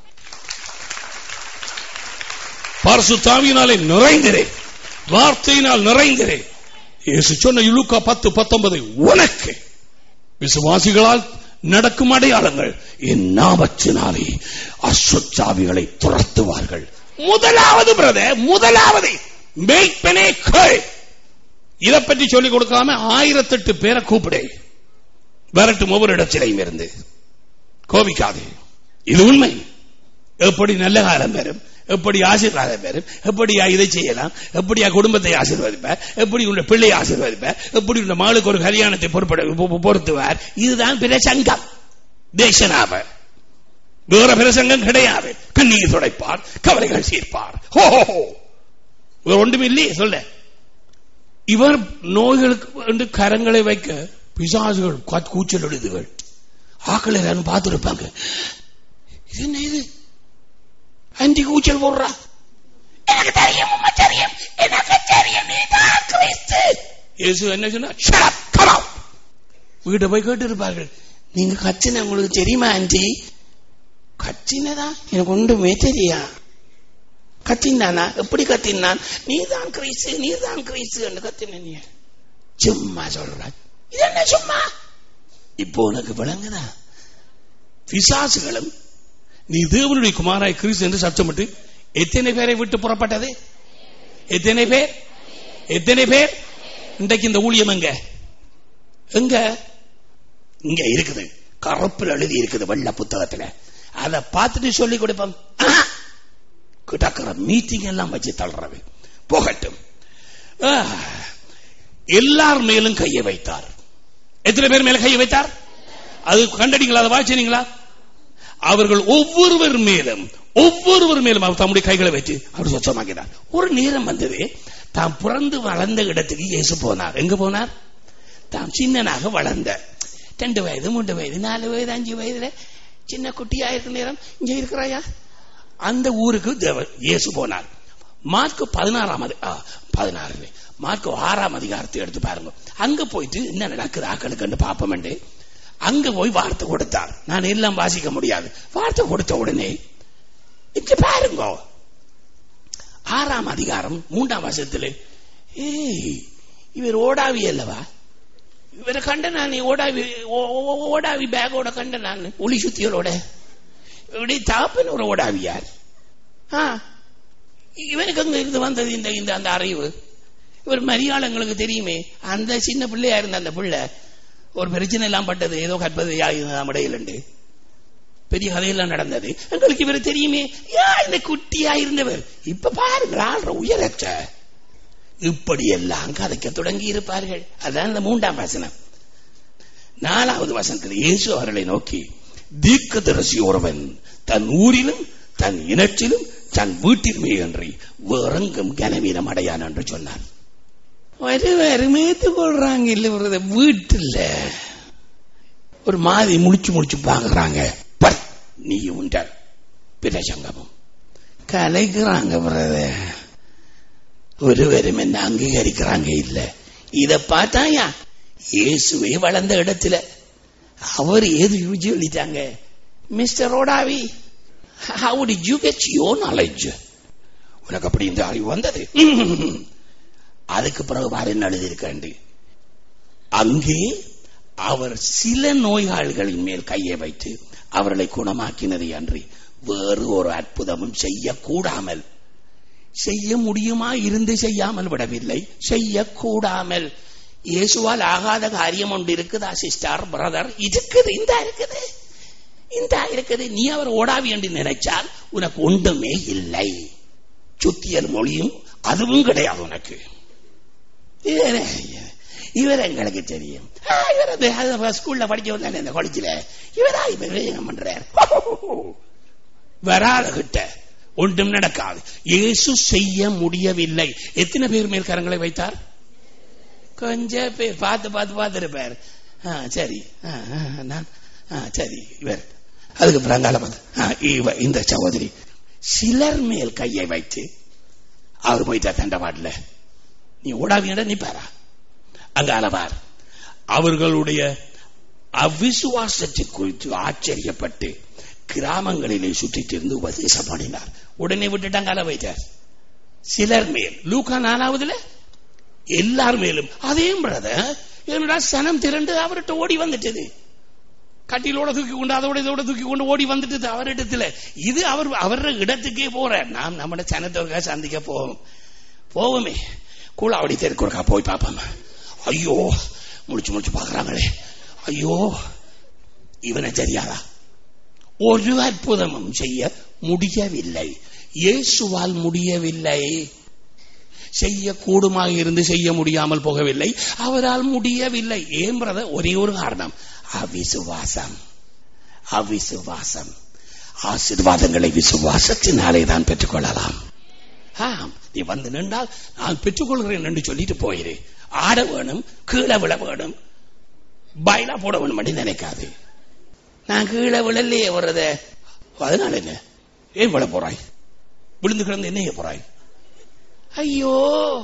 பரிசுத்தாவினாலே நிறைந்திரே வார்த்தையினால் நிறைந்திரே இயேசு சொன்ன இலுக்கா பத்து பத்தொன்பது உனக்கு விசுவாசிகளால் நடக்கும் அடையாளங்கள் என் நாமத்தினாலே அசுச்சாவிகளை துரத்துவார்கள் முதலாவது பிரதர் முதலாவது மெய்ப்பனே கேள் இதை பற்றி சொல்லிக் கொடுக்காம ஆயிரத்தெட்டு பேரை கூப்பிடு வரட்டும் ஒவ்வொரு இடத்திலையும் இருந்து கோபிக்காது இது உண்மை எப்படி நல்ல காலம் பெறும் எப்படி ஆசீர்வாதம் பெறும் எப்படியா இதை செய்யலாம் எப்படியா குடும்பத்தை ஆசீர்வதிப்பார் எப்படி உள்ள பிள்ளையை ஆசீர்வதிப்பார் எப்படி உள்ள மகளுக்கு ஒரு கல்யாணத்தை பொறுப்பட பொ- பொருத்துவார் இதுதான் பிரசங்கம் தேசனாவ வேற பிரசங்கம் கிடையாது கண்ணீர் துடைப்பார் கவலைகள் சீர்ப்பார் ஹோ ஹோ, ஹோ. வேற ஒன்றும் இல்லையே சொல்ல இவர் நோய்களுக்கு வந்து கரங்களை வைக்க பிசாசுகள் கா- கூச்சல் எழுதுகள் ஆக்கள் எல்லாரும் பார்த்துருப்பாங்க இது என்ன இது அண்டி கூச்சல் போடுறா எனக்கு தெரியும் உம்மை தெரியும் எனக்கு தெரியும் நீதான் கிறிஸ்து இயேசு என்ன சொன்னா "Shut up, come out." வீட்டை போய் கேட்டு இருப்பார்கள் நீங்க கச்சின உங்களுக்கு தெரியுமா ஆண்டி கச்சினதான் எனக்கு ஒன்றுமே தெரியா கத்தினானா எப்படி கத்தினான் நீதான் கிறிஸ்து நீதான் கிறிஸ்து என்று கத்தின நீ சும்மா சொல்ற இது என்ன சும்மா இப்போ உனக்கு விளங்குதா பிசாசுகளும் நீ தேவனுடைய குமாராய் கிறிஸ்து என்று சத்தமிட்டு எத்தனை பேரை விட்டு புறப்பட்டது எத்தனை பேர் எத்தனை பேர் இன்றைக்கு இந்த ஊழியம் எங்க எங்க இங்க இருக்குது கருப்பில் எழுதி இருக்குது வெள்ள புத்தகத்துல அதை பார்த்துட்டு சொல்லி கொடுப்போம் ஆஹா. கிடக்கிற மீட்டிங் எல்லாம் வச்சு தள்ளுறது போகட்டும் ஆ. எல்லார் மேலும் கையை வைத்தார் எத்தனை பேர் மேல கையை வைத்தார் அது கண்டடிங்களா அதை வாசினீங்களா அவர்கள் ஒவ்வொருவர் மேலும் ஒவ்வொருவர் மேலும் அவர் தம்முடைய கைகளை வச்சு அவர் சொச்சமாக்கினார் ஒரு நேரம் வந்தது தாம் பிறந்து வளர்ந்த இடத்துக்கு இயேசு போனார் எங்க போனார் தாம் சின்னனாக வளர்ந்த ரெண்டு வயது மூன்று வயது நாலு வயது அஞ்சு வயதுல சின்ன குட்டியா இருக்கிற நேரம் இங்க இருக்கிறாயா அந்த ஊருக்கு தேவ இயேசு போனார் மார்க்கு பதினாறாம் அதி- ஆ, பதினாறு மார்க்கு ஆறாம் அதிகாரத்தை எடுத்து பாருங்க அங்க போயிட்டு என்ன நடக்குது ஆக்களுக்கு பாப்பம் அங்க போய் வார்த்தை கொடுத்தார் நான் எல்லாம் வாசிக்க முடியாது வார்த்தை கொடுத்த உடனே இங்க பாருங்க ஆறாம் அதிகாரம் மூன்றாம் வருஷத்துல ஏய் இவர் ஓடாவி அல்லவா இவரை கண்ட நான் ஓடாவி ஓ- ஓ- ஓடாவி பேக்கோட கண்ட நான் ஒளி சுத்தியலோட இப்படி தாப்பன் ஒரு ஓடாவியார் ஆ, இவனுக்கு அங்க இருந்து வந்தது இந்த இந்த அந்த அறிவு இவர் மரியாளங்களுக்கு தெரியுமே அந்த சின்ன பிள்ளையா இருந்த அந்த பிள்ளை ஒரு பிரச்சனை எல்லாம் பட்டது ஏதோ கற்பது இடையிலண்டு பெரிய கதையெல்லாம் நடந்தது எங்களுக்கு இவர் தெரியுமே யா இந்த குட்டியா இருந்தவர் இப்ப பாருங்கள் ஆள்ற உயரற்ற இப்படி எல்லாம் கதைக்க தொடங்கி இருப்பார்கள் அதான் இந்த மூன்றாம் வசனம் நாலாவது வசனத்தில் இயேசு அவர்களை நோக்கி தீர்க்கதரிசி ஒருவன் தன் ஊரிலும் தன் இனத்திலும் தன் வீட்டிலுமே அன்றி வேறெங்கும் கனவீனம் அடையான் என்று சொன்னார் ஒரு வருமேத்து கொள்றாங்க இல்ல ஒரு வீட்டுல ஒரு மாதிரி முடிச்சு முடிச்சு பாக்குறாங்க பர் நீ உண்டார் பிரசங்கமும் கலைக்கிறாங்க பிரதர் ஒருவரும் என்ன அங்கீகரிக்கிறாங்க இல்ல இத பார்த்தாயா இயேசுவே வளர்ந்த இடத்துல அவர் ஏது சொல்லிட்டாங்க மிஸ்டர் ரோடாவி how did you get your knowledge உனக்கு அப்படி இந்த அறிவு வந்தது அதுக்கு பிறகு பாரு என்ன எழுதியிருக்காண்டு அங்கே அவர் சில நோயாளிகளின் மேல் கையை வைத்து அவர்களை குணமாக்கினது அன்றி வேறு ஒரு அற்புதமும் செய்யக்கூடாமல் செய்ய முடியுமா இருந்து செய்யாமல் விடவில்லை செய்யக்கூடாமல் இயேசுவால் ஆகாத காரியம் ஒன்று இருக்குதா சிஸ்டர் பிரதர் இருக்குது இந்த இருக்குது இந்த இருக்குது நீ அவர் ஓடாவி என்று நினைச்சால் உனக்கு ஒன்றுமே இல்லை சுத்தியல் மொழியும் அதுவும் கிடையாது உனக்கு இவரே, இவர் எங்களுக்கு தெரியும் ஆ, இவர் அந்த அது ஸ்கூல்ல படிச்சவர் தானே இந்த காலேஜில் இவரா இவர் என்ன பண்றார் வராத கிட்ட ஒன்றும் நடக்காது இயேசு செய்ய முடியவில்லை எத்தனை பேர் மேல் கரங்களை வைத்தார் கொஞ்சம் பேர் பார்த்து பார்த்து பார்த்துருப்பார் ஆ சரி ஆ, ஆ, நான் ஆ, சரி இவர் அதுக்கு பிறங்கால பார்த்து ஆ, இவ இந்த சகோதரி சிலர் மேல் கையை வைத்து அவர் போயிட்டா தண்டவாடல நீ ஓடாவியட நிப்பாரா அங்க அளவார் அவர்களுடைய அவிசுவாசத்தை குறித்து ஆச்சரியப்பட்டு கிராமங்களிலே சுற்றித் திரிந்து உபதேசம் பண்ணினார் உடனே விட்டுட்டாங்க அள வைத்தார் சிலர் மேல் லூக்கா நாலாவதுல எல்லார் மேலும் அதே பிரதர் என்னடா சனம் திரண்டு அவர்கிட்ட ஓடி வந்துட்டது கட்டிலோட தூக்கி கொண்டு அதோட இதோட தூக்கி கொண்டு ஓடி வந்துட்டு அவரிடத்துல இது அவர் அவர இடத்துக்கே போற நாம் நம்ம சனத்தவர்கா சந்திக்க போவோம் போவோமே கூலாவடி தெருக்குறக்கா போய் பார்ப்போம் ஐயோ முடிச்சு முடிச்சு பாக்குறாங்களே ஐயோ இவனை தெரியாதா ஒரு அற்புதமும் செய்ய முடியவில்லை இயேசுவால் முடியவில்லை செய்ய கூடுமாக இருந்து செய்ய முடியாமல் போகவில்லை அவரால் முடியவில்லை ஏன் பிரதர் ஒரே ஒரு காரணம் அவிசுவாசம் அவிசுவாசம் ஆசீர்வாதங்களை விசுவாசத்தினாலே தான் பெற்றுக்கொள்ளலாம் ஆம் நீ வந்து நின்றால் நான் பெற்றுக்கொள்கிறேன் என்று சொல்லிட்டு போயிரு ஆட வேணும் கீழே விழ வேணும் பயிலா போட வேணும் அப்படி நினைக்காது நான் கீழே விழலையே வர்றத அதனால என்ன ஏன் விழ போறாய் விழுந்து கிடந்து என்ன செய்ய போறாய் ஐயோ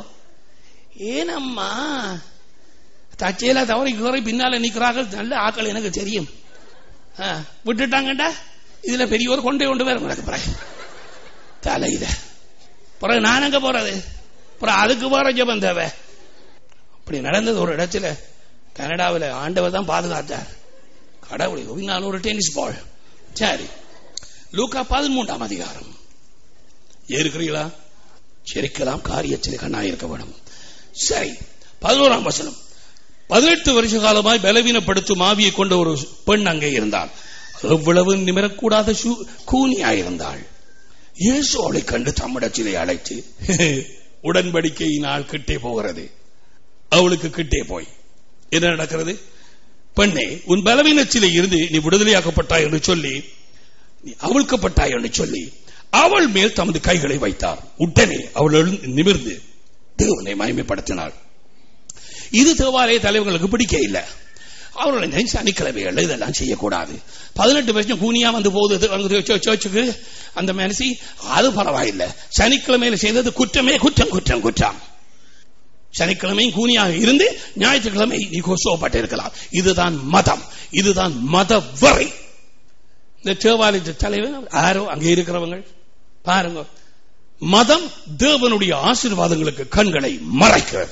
ஏனம்மா தச்சையில தவறி குறை பின்னால நிக்கிறார்கள் நல்ல ஆக்கள் எனக்கு தெரியும் ஆ, விட்டுட்டாங்கடா இதுல பெரியவர் கொண்டே கொண்டு வேற எனக்கு பிறகு தலை இத பிறகு நான் எங்க போறது அப்புறம் அதுக்கு போற ஜபம் தேவை அப்படி நடந்தது ஒரு இடத்துல கனடாவில் ஆண்டவர் தான் பாதுகாத்தார் கடவுளை ஒவினாலும் ஒரு டென்னிஸ் பால் சரி லூக்கா பதிமூன்றாம் அதிகாரம் இருக்கிறீங்களா செரிக்கலாம் காரியத்தில் கண்ணாயிருக்க வேணும் சரி பதினோராம் வசனம் பதினெட்டு வருஷ காலமாய் பலவீனப்படுத்தும் ஆவியை கொண்ட ஒரு பெண் அங்கே இருந்தாள் எவ்வளவு நிமிரக்கூடாத சு- கூனியாயிருந்தாள் இயேசு அவளை கண்டு தம்மிடத்திலே அழைத்து உடன்படிக்கை நாள் கிட்டே போகிறது அவளுக்கு கிட்டே போய் என்ன நடக்கிறது பெண்ணே உன் பலவீனத்திலே இருந்து நீ விடுதலையாக்கப்பட்டாய் என்று சொல்லி நீ அவிழ்க்கப்பட்டாய் என்று சொல்லி அவள் மேல் தமது கைகளை வைத்தார் உடனே அவள் எழுந்து நிமிர்ந்து தேவனை மகிமைப்படுத்தினாள் இது தேவாலய தலைவர்களுக்கு பிடிக்க இல்லை அவர்களை இந்த சனிக்கிழமைகள் இதெல்லாம் செய்யக்கூடாது பதினெட்டு வருஷம் கூனியா வந்து போகுது வந்து சர்ச்- சர்ச்சுக்கு அந்த மனசி அது பரவாயில்லை சனிக்கிழமையில செய்தது குற்றமே குற்றம் குற்றம் குற்றம் சனிக்கிழமையும் கூனியாக இருந்து ஞாயிற்றுக்கிழமை நீ கொசோப்பட்டு இருக்கலாம் இதுதான் மதம் இதுதான் மத வரை இந்த தேவாலய தலைவர் யாரோ அங்கே இருக்கிறவங்க பாருங்க மதம் தேவனுடைய ஆசீர்வாதங்களுக்கு கண்களை மறைக்கிறது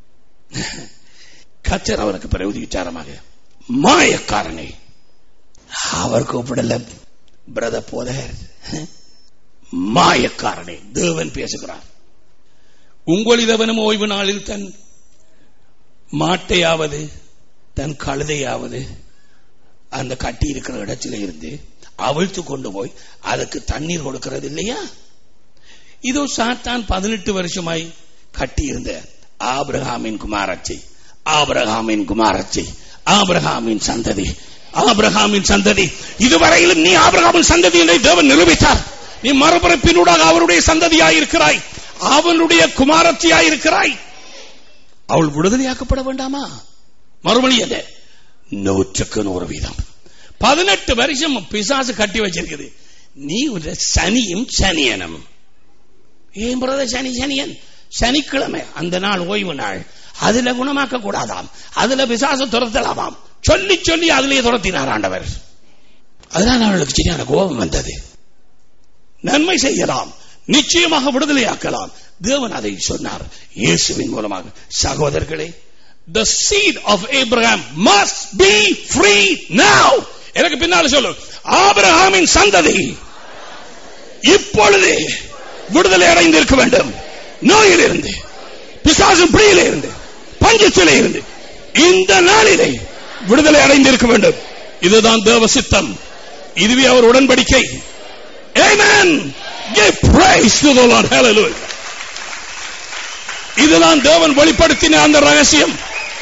கச்சர் அவருக்கு பிறகு விசாரமாக மாயக்காரனை அவர் கூப்பிடல பிரத போத மாயக்காரனை தேவன் பேசுகிறார் உங்களிதவனும் ஓய்வு நாளில் தன் மாட்டையாவது தன் கழுதையாவது அந்த கட்டி இருக்கிற இடத்துல இருந்து அவிழ்த்து கொண்டு போய் அதுக்கு தண்ணீர் கொடுக்கிறது இல்லையா இதோ சாத்தான் பதினெட்டு வருஷமாய் கட்டியிருந்த ஆபிரகாமின் குமாரச்சி ஆபிரகாமின் குமாரச்சி ஆபிரகாமின் சந்ததி ஆபிரகாமின் சந்ததி இதுவரையிலும் நீ ஆபிரகாமின் சந்ததி என்று தேவன் நிரூபித்தார் நீ மறுபிறப்பினூடாக அவருடைய சந்ததியாயிருக்கிறாய் அவனுடைய குமாரத்தியாயிருக்கிறாய் அவள் விடுதலையாக்கப்பட வேண்டாமா மறுமொழி என்ன நூற்றுக்கு நூறு வீதம் பதினெட்டு வருஷம் பிசாசு கட்டி வச்சிருக்குது நீ ஒரு சனியும் சனியனும் ஏன் பிரதர் சனி சனியன் சனிக்கிழமை அந்த நாள் ஓய்வு நாள் அதுல குணமாக்க கூடாதாம் அதுல பிசாசு துரத்தலாமாம் சொல்லி சொல்லி அதிலே துரத்தினார் ஆண்டவர் அதனால் அவளுக்கு சரியான கோபம் வந்தது நன்மை செய்யலாம் நிச்சயமாக விடுதலையாக்கலாம் தேவன் அதை சொன்னார் இயேசுவின் மூலமாக சகோதரர்களே the seed of Abraham must be free now எனக்கு பின்னால சொல்லு ஆபிரகாமின் சந்ததி இப்பொழுது விடுதலை அடைந்து இருக்க வேண்டும் நோயில் இருந்து பிசாசு பிடியில இருந்து பஞ்சத்திலே இருந்து இந்த நாளிலே விடுதலை அடைந்து இருக்க வேண்டும் இதுதான் தேவ சித்தம் இதுவே அவர் உடன்படிக்கை Amen. Give praise to the Lord. Hallelujah. இதுதான் தேவன் வெளிப்படுத்தின அந்த ரகசியம்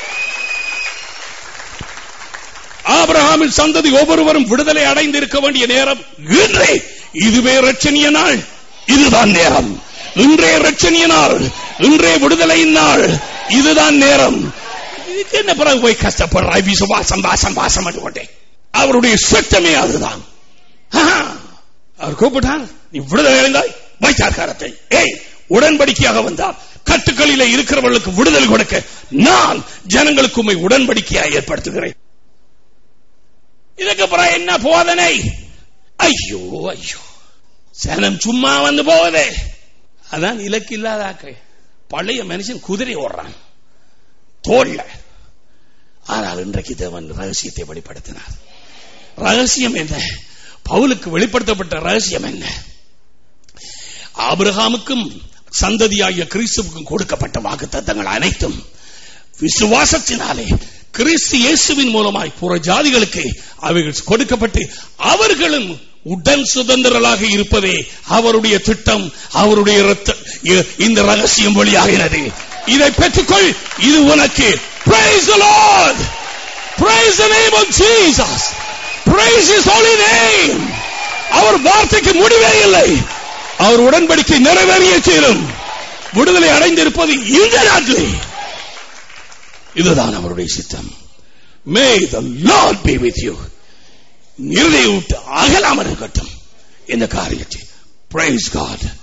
ஆபிரகாமின் சந்ததி ஒவ்வொருவரும் விடுதலை அடைந்து இருக்க வேண்டிய நேரம் இன்றே இதுவே ரட்சணிய நாள் இதுதான் நேரம் இன்றைய ரட்சணிய நாள் இன்றைய விடுதலையின் நாள் இதுதான் நேரம் இதுக்கு என்ன பிறகு போய் கஷ்டப்படுறாய் விசுவாசம் வாசம் வாசம் என்று கொண்டே அவருடைய சட்டமே அதுதான் ஆஹா. அவர் கூப்பிட்டார் நீ விடுதலை அடைந்தாய் வைத்தார் கரத்தை ஏய் உடன்படிக்கையாக வந்தார் கட்டுக்களிலே இருக்கிறவர்களுக்கு விடுதலை கொடுக்க நான் ஜனங்களுக்கு உண்மை உடன்படிக்கையாக ஏற்படுத்துகிறேன் இதுக்கு அப்புறம் என்ன போதனை ஐயோ ஐயோ சனம் சும்மா வந்து போவதே அதான் இலக்கு இல்லாதாக்க பழைய மனுஷன் குதிரை ஓடுறான் தோல்ல ஆனால் இன்றைக்கு தேவன் ரகசியத்தை வெளிப்படுத்தினார் ரகசியம் என்ன பவுலுக்கு வெளிப்படுத்தப்பட்ட ரகசியம் என்ன ஆபிரகாமுக்கும் சந்ததியாகிய கிறிஸ்துவுக்கும் கொடுக்கப்பட்ட வாக்குத்தத்தங்கள் அனைத்தும் விசுவாசத்தினாலே கிறிஸ்து இயேசுவின் மூலமாய் புற ஜாதிகளுக்கு அவைகள் கொடுக்கப்பட்டு அவர்களும் உடன் சுதந்திரர்களாக இருப்பதே அவருடைய திட்டம் அவருடைய இரத்த- இ- இந்த ரகசியம் வழியாகிறது இதை பெற்றுக்கொள் இது உனக்கு praise the lord praise the name of jesus praise his holy name அவர் வார்த்தைக்கு முடிவே இல்லை அவர் உடன்படிக்கை நிறைவேறிய தீரும் விடுதலை அடைந்திருப்பது இந்த நாட்டிலே இதுதான் அவருடைய சித்தம் may the Lord be with you நிறுதை விட்டு அகலாமல் இருக்கட்டும் இந்த காரியத்தை பிரைஸ் காட்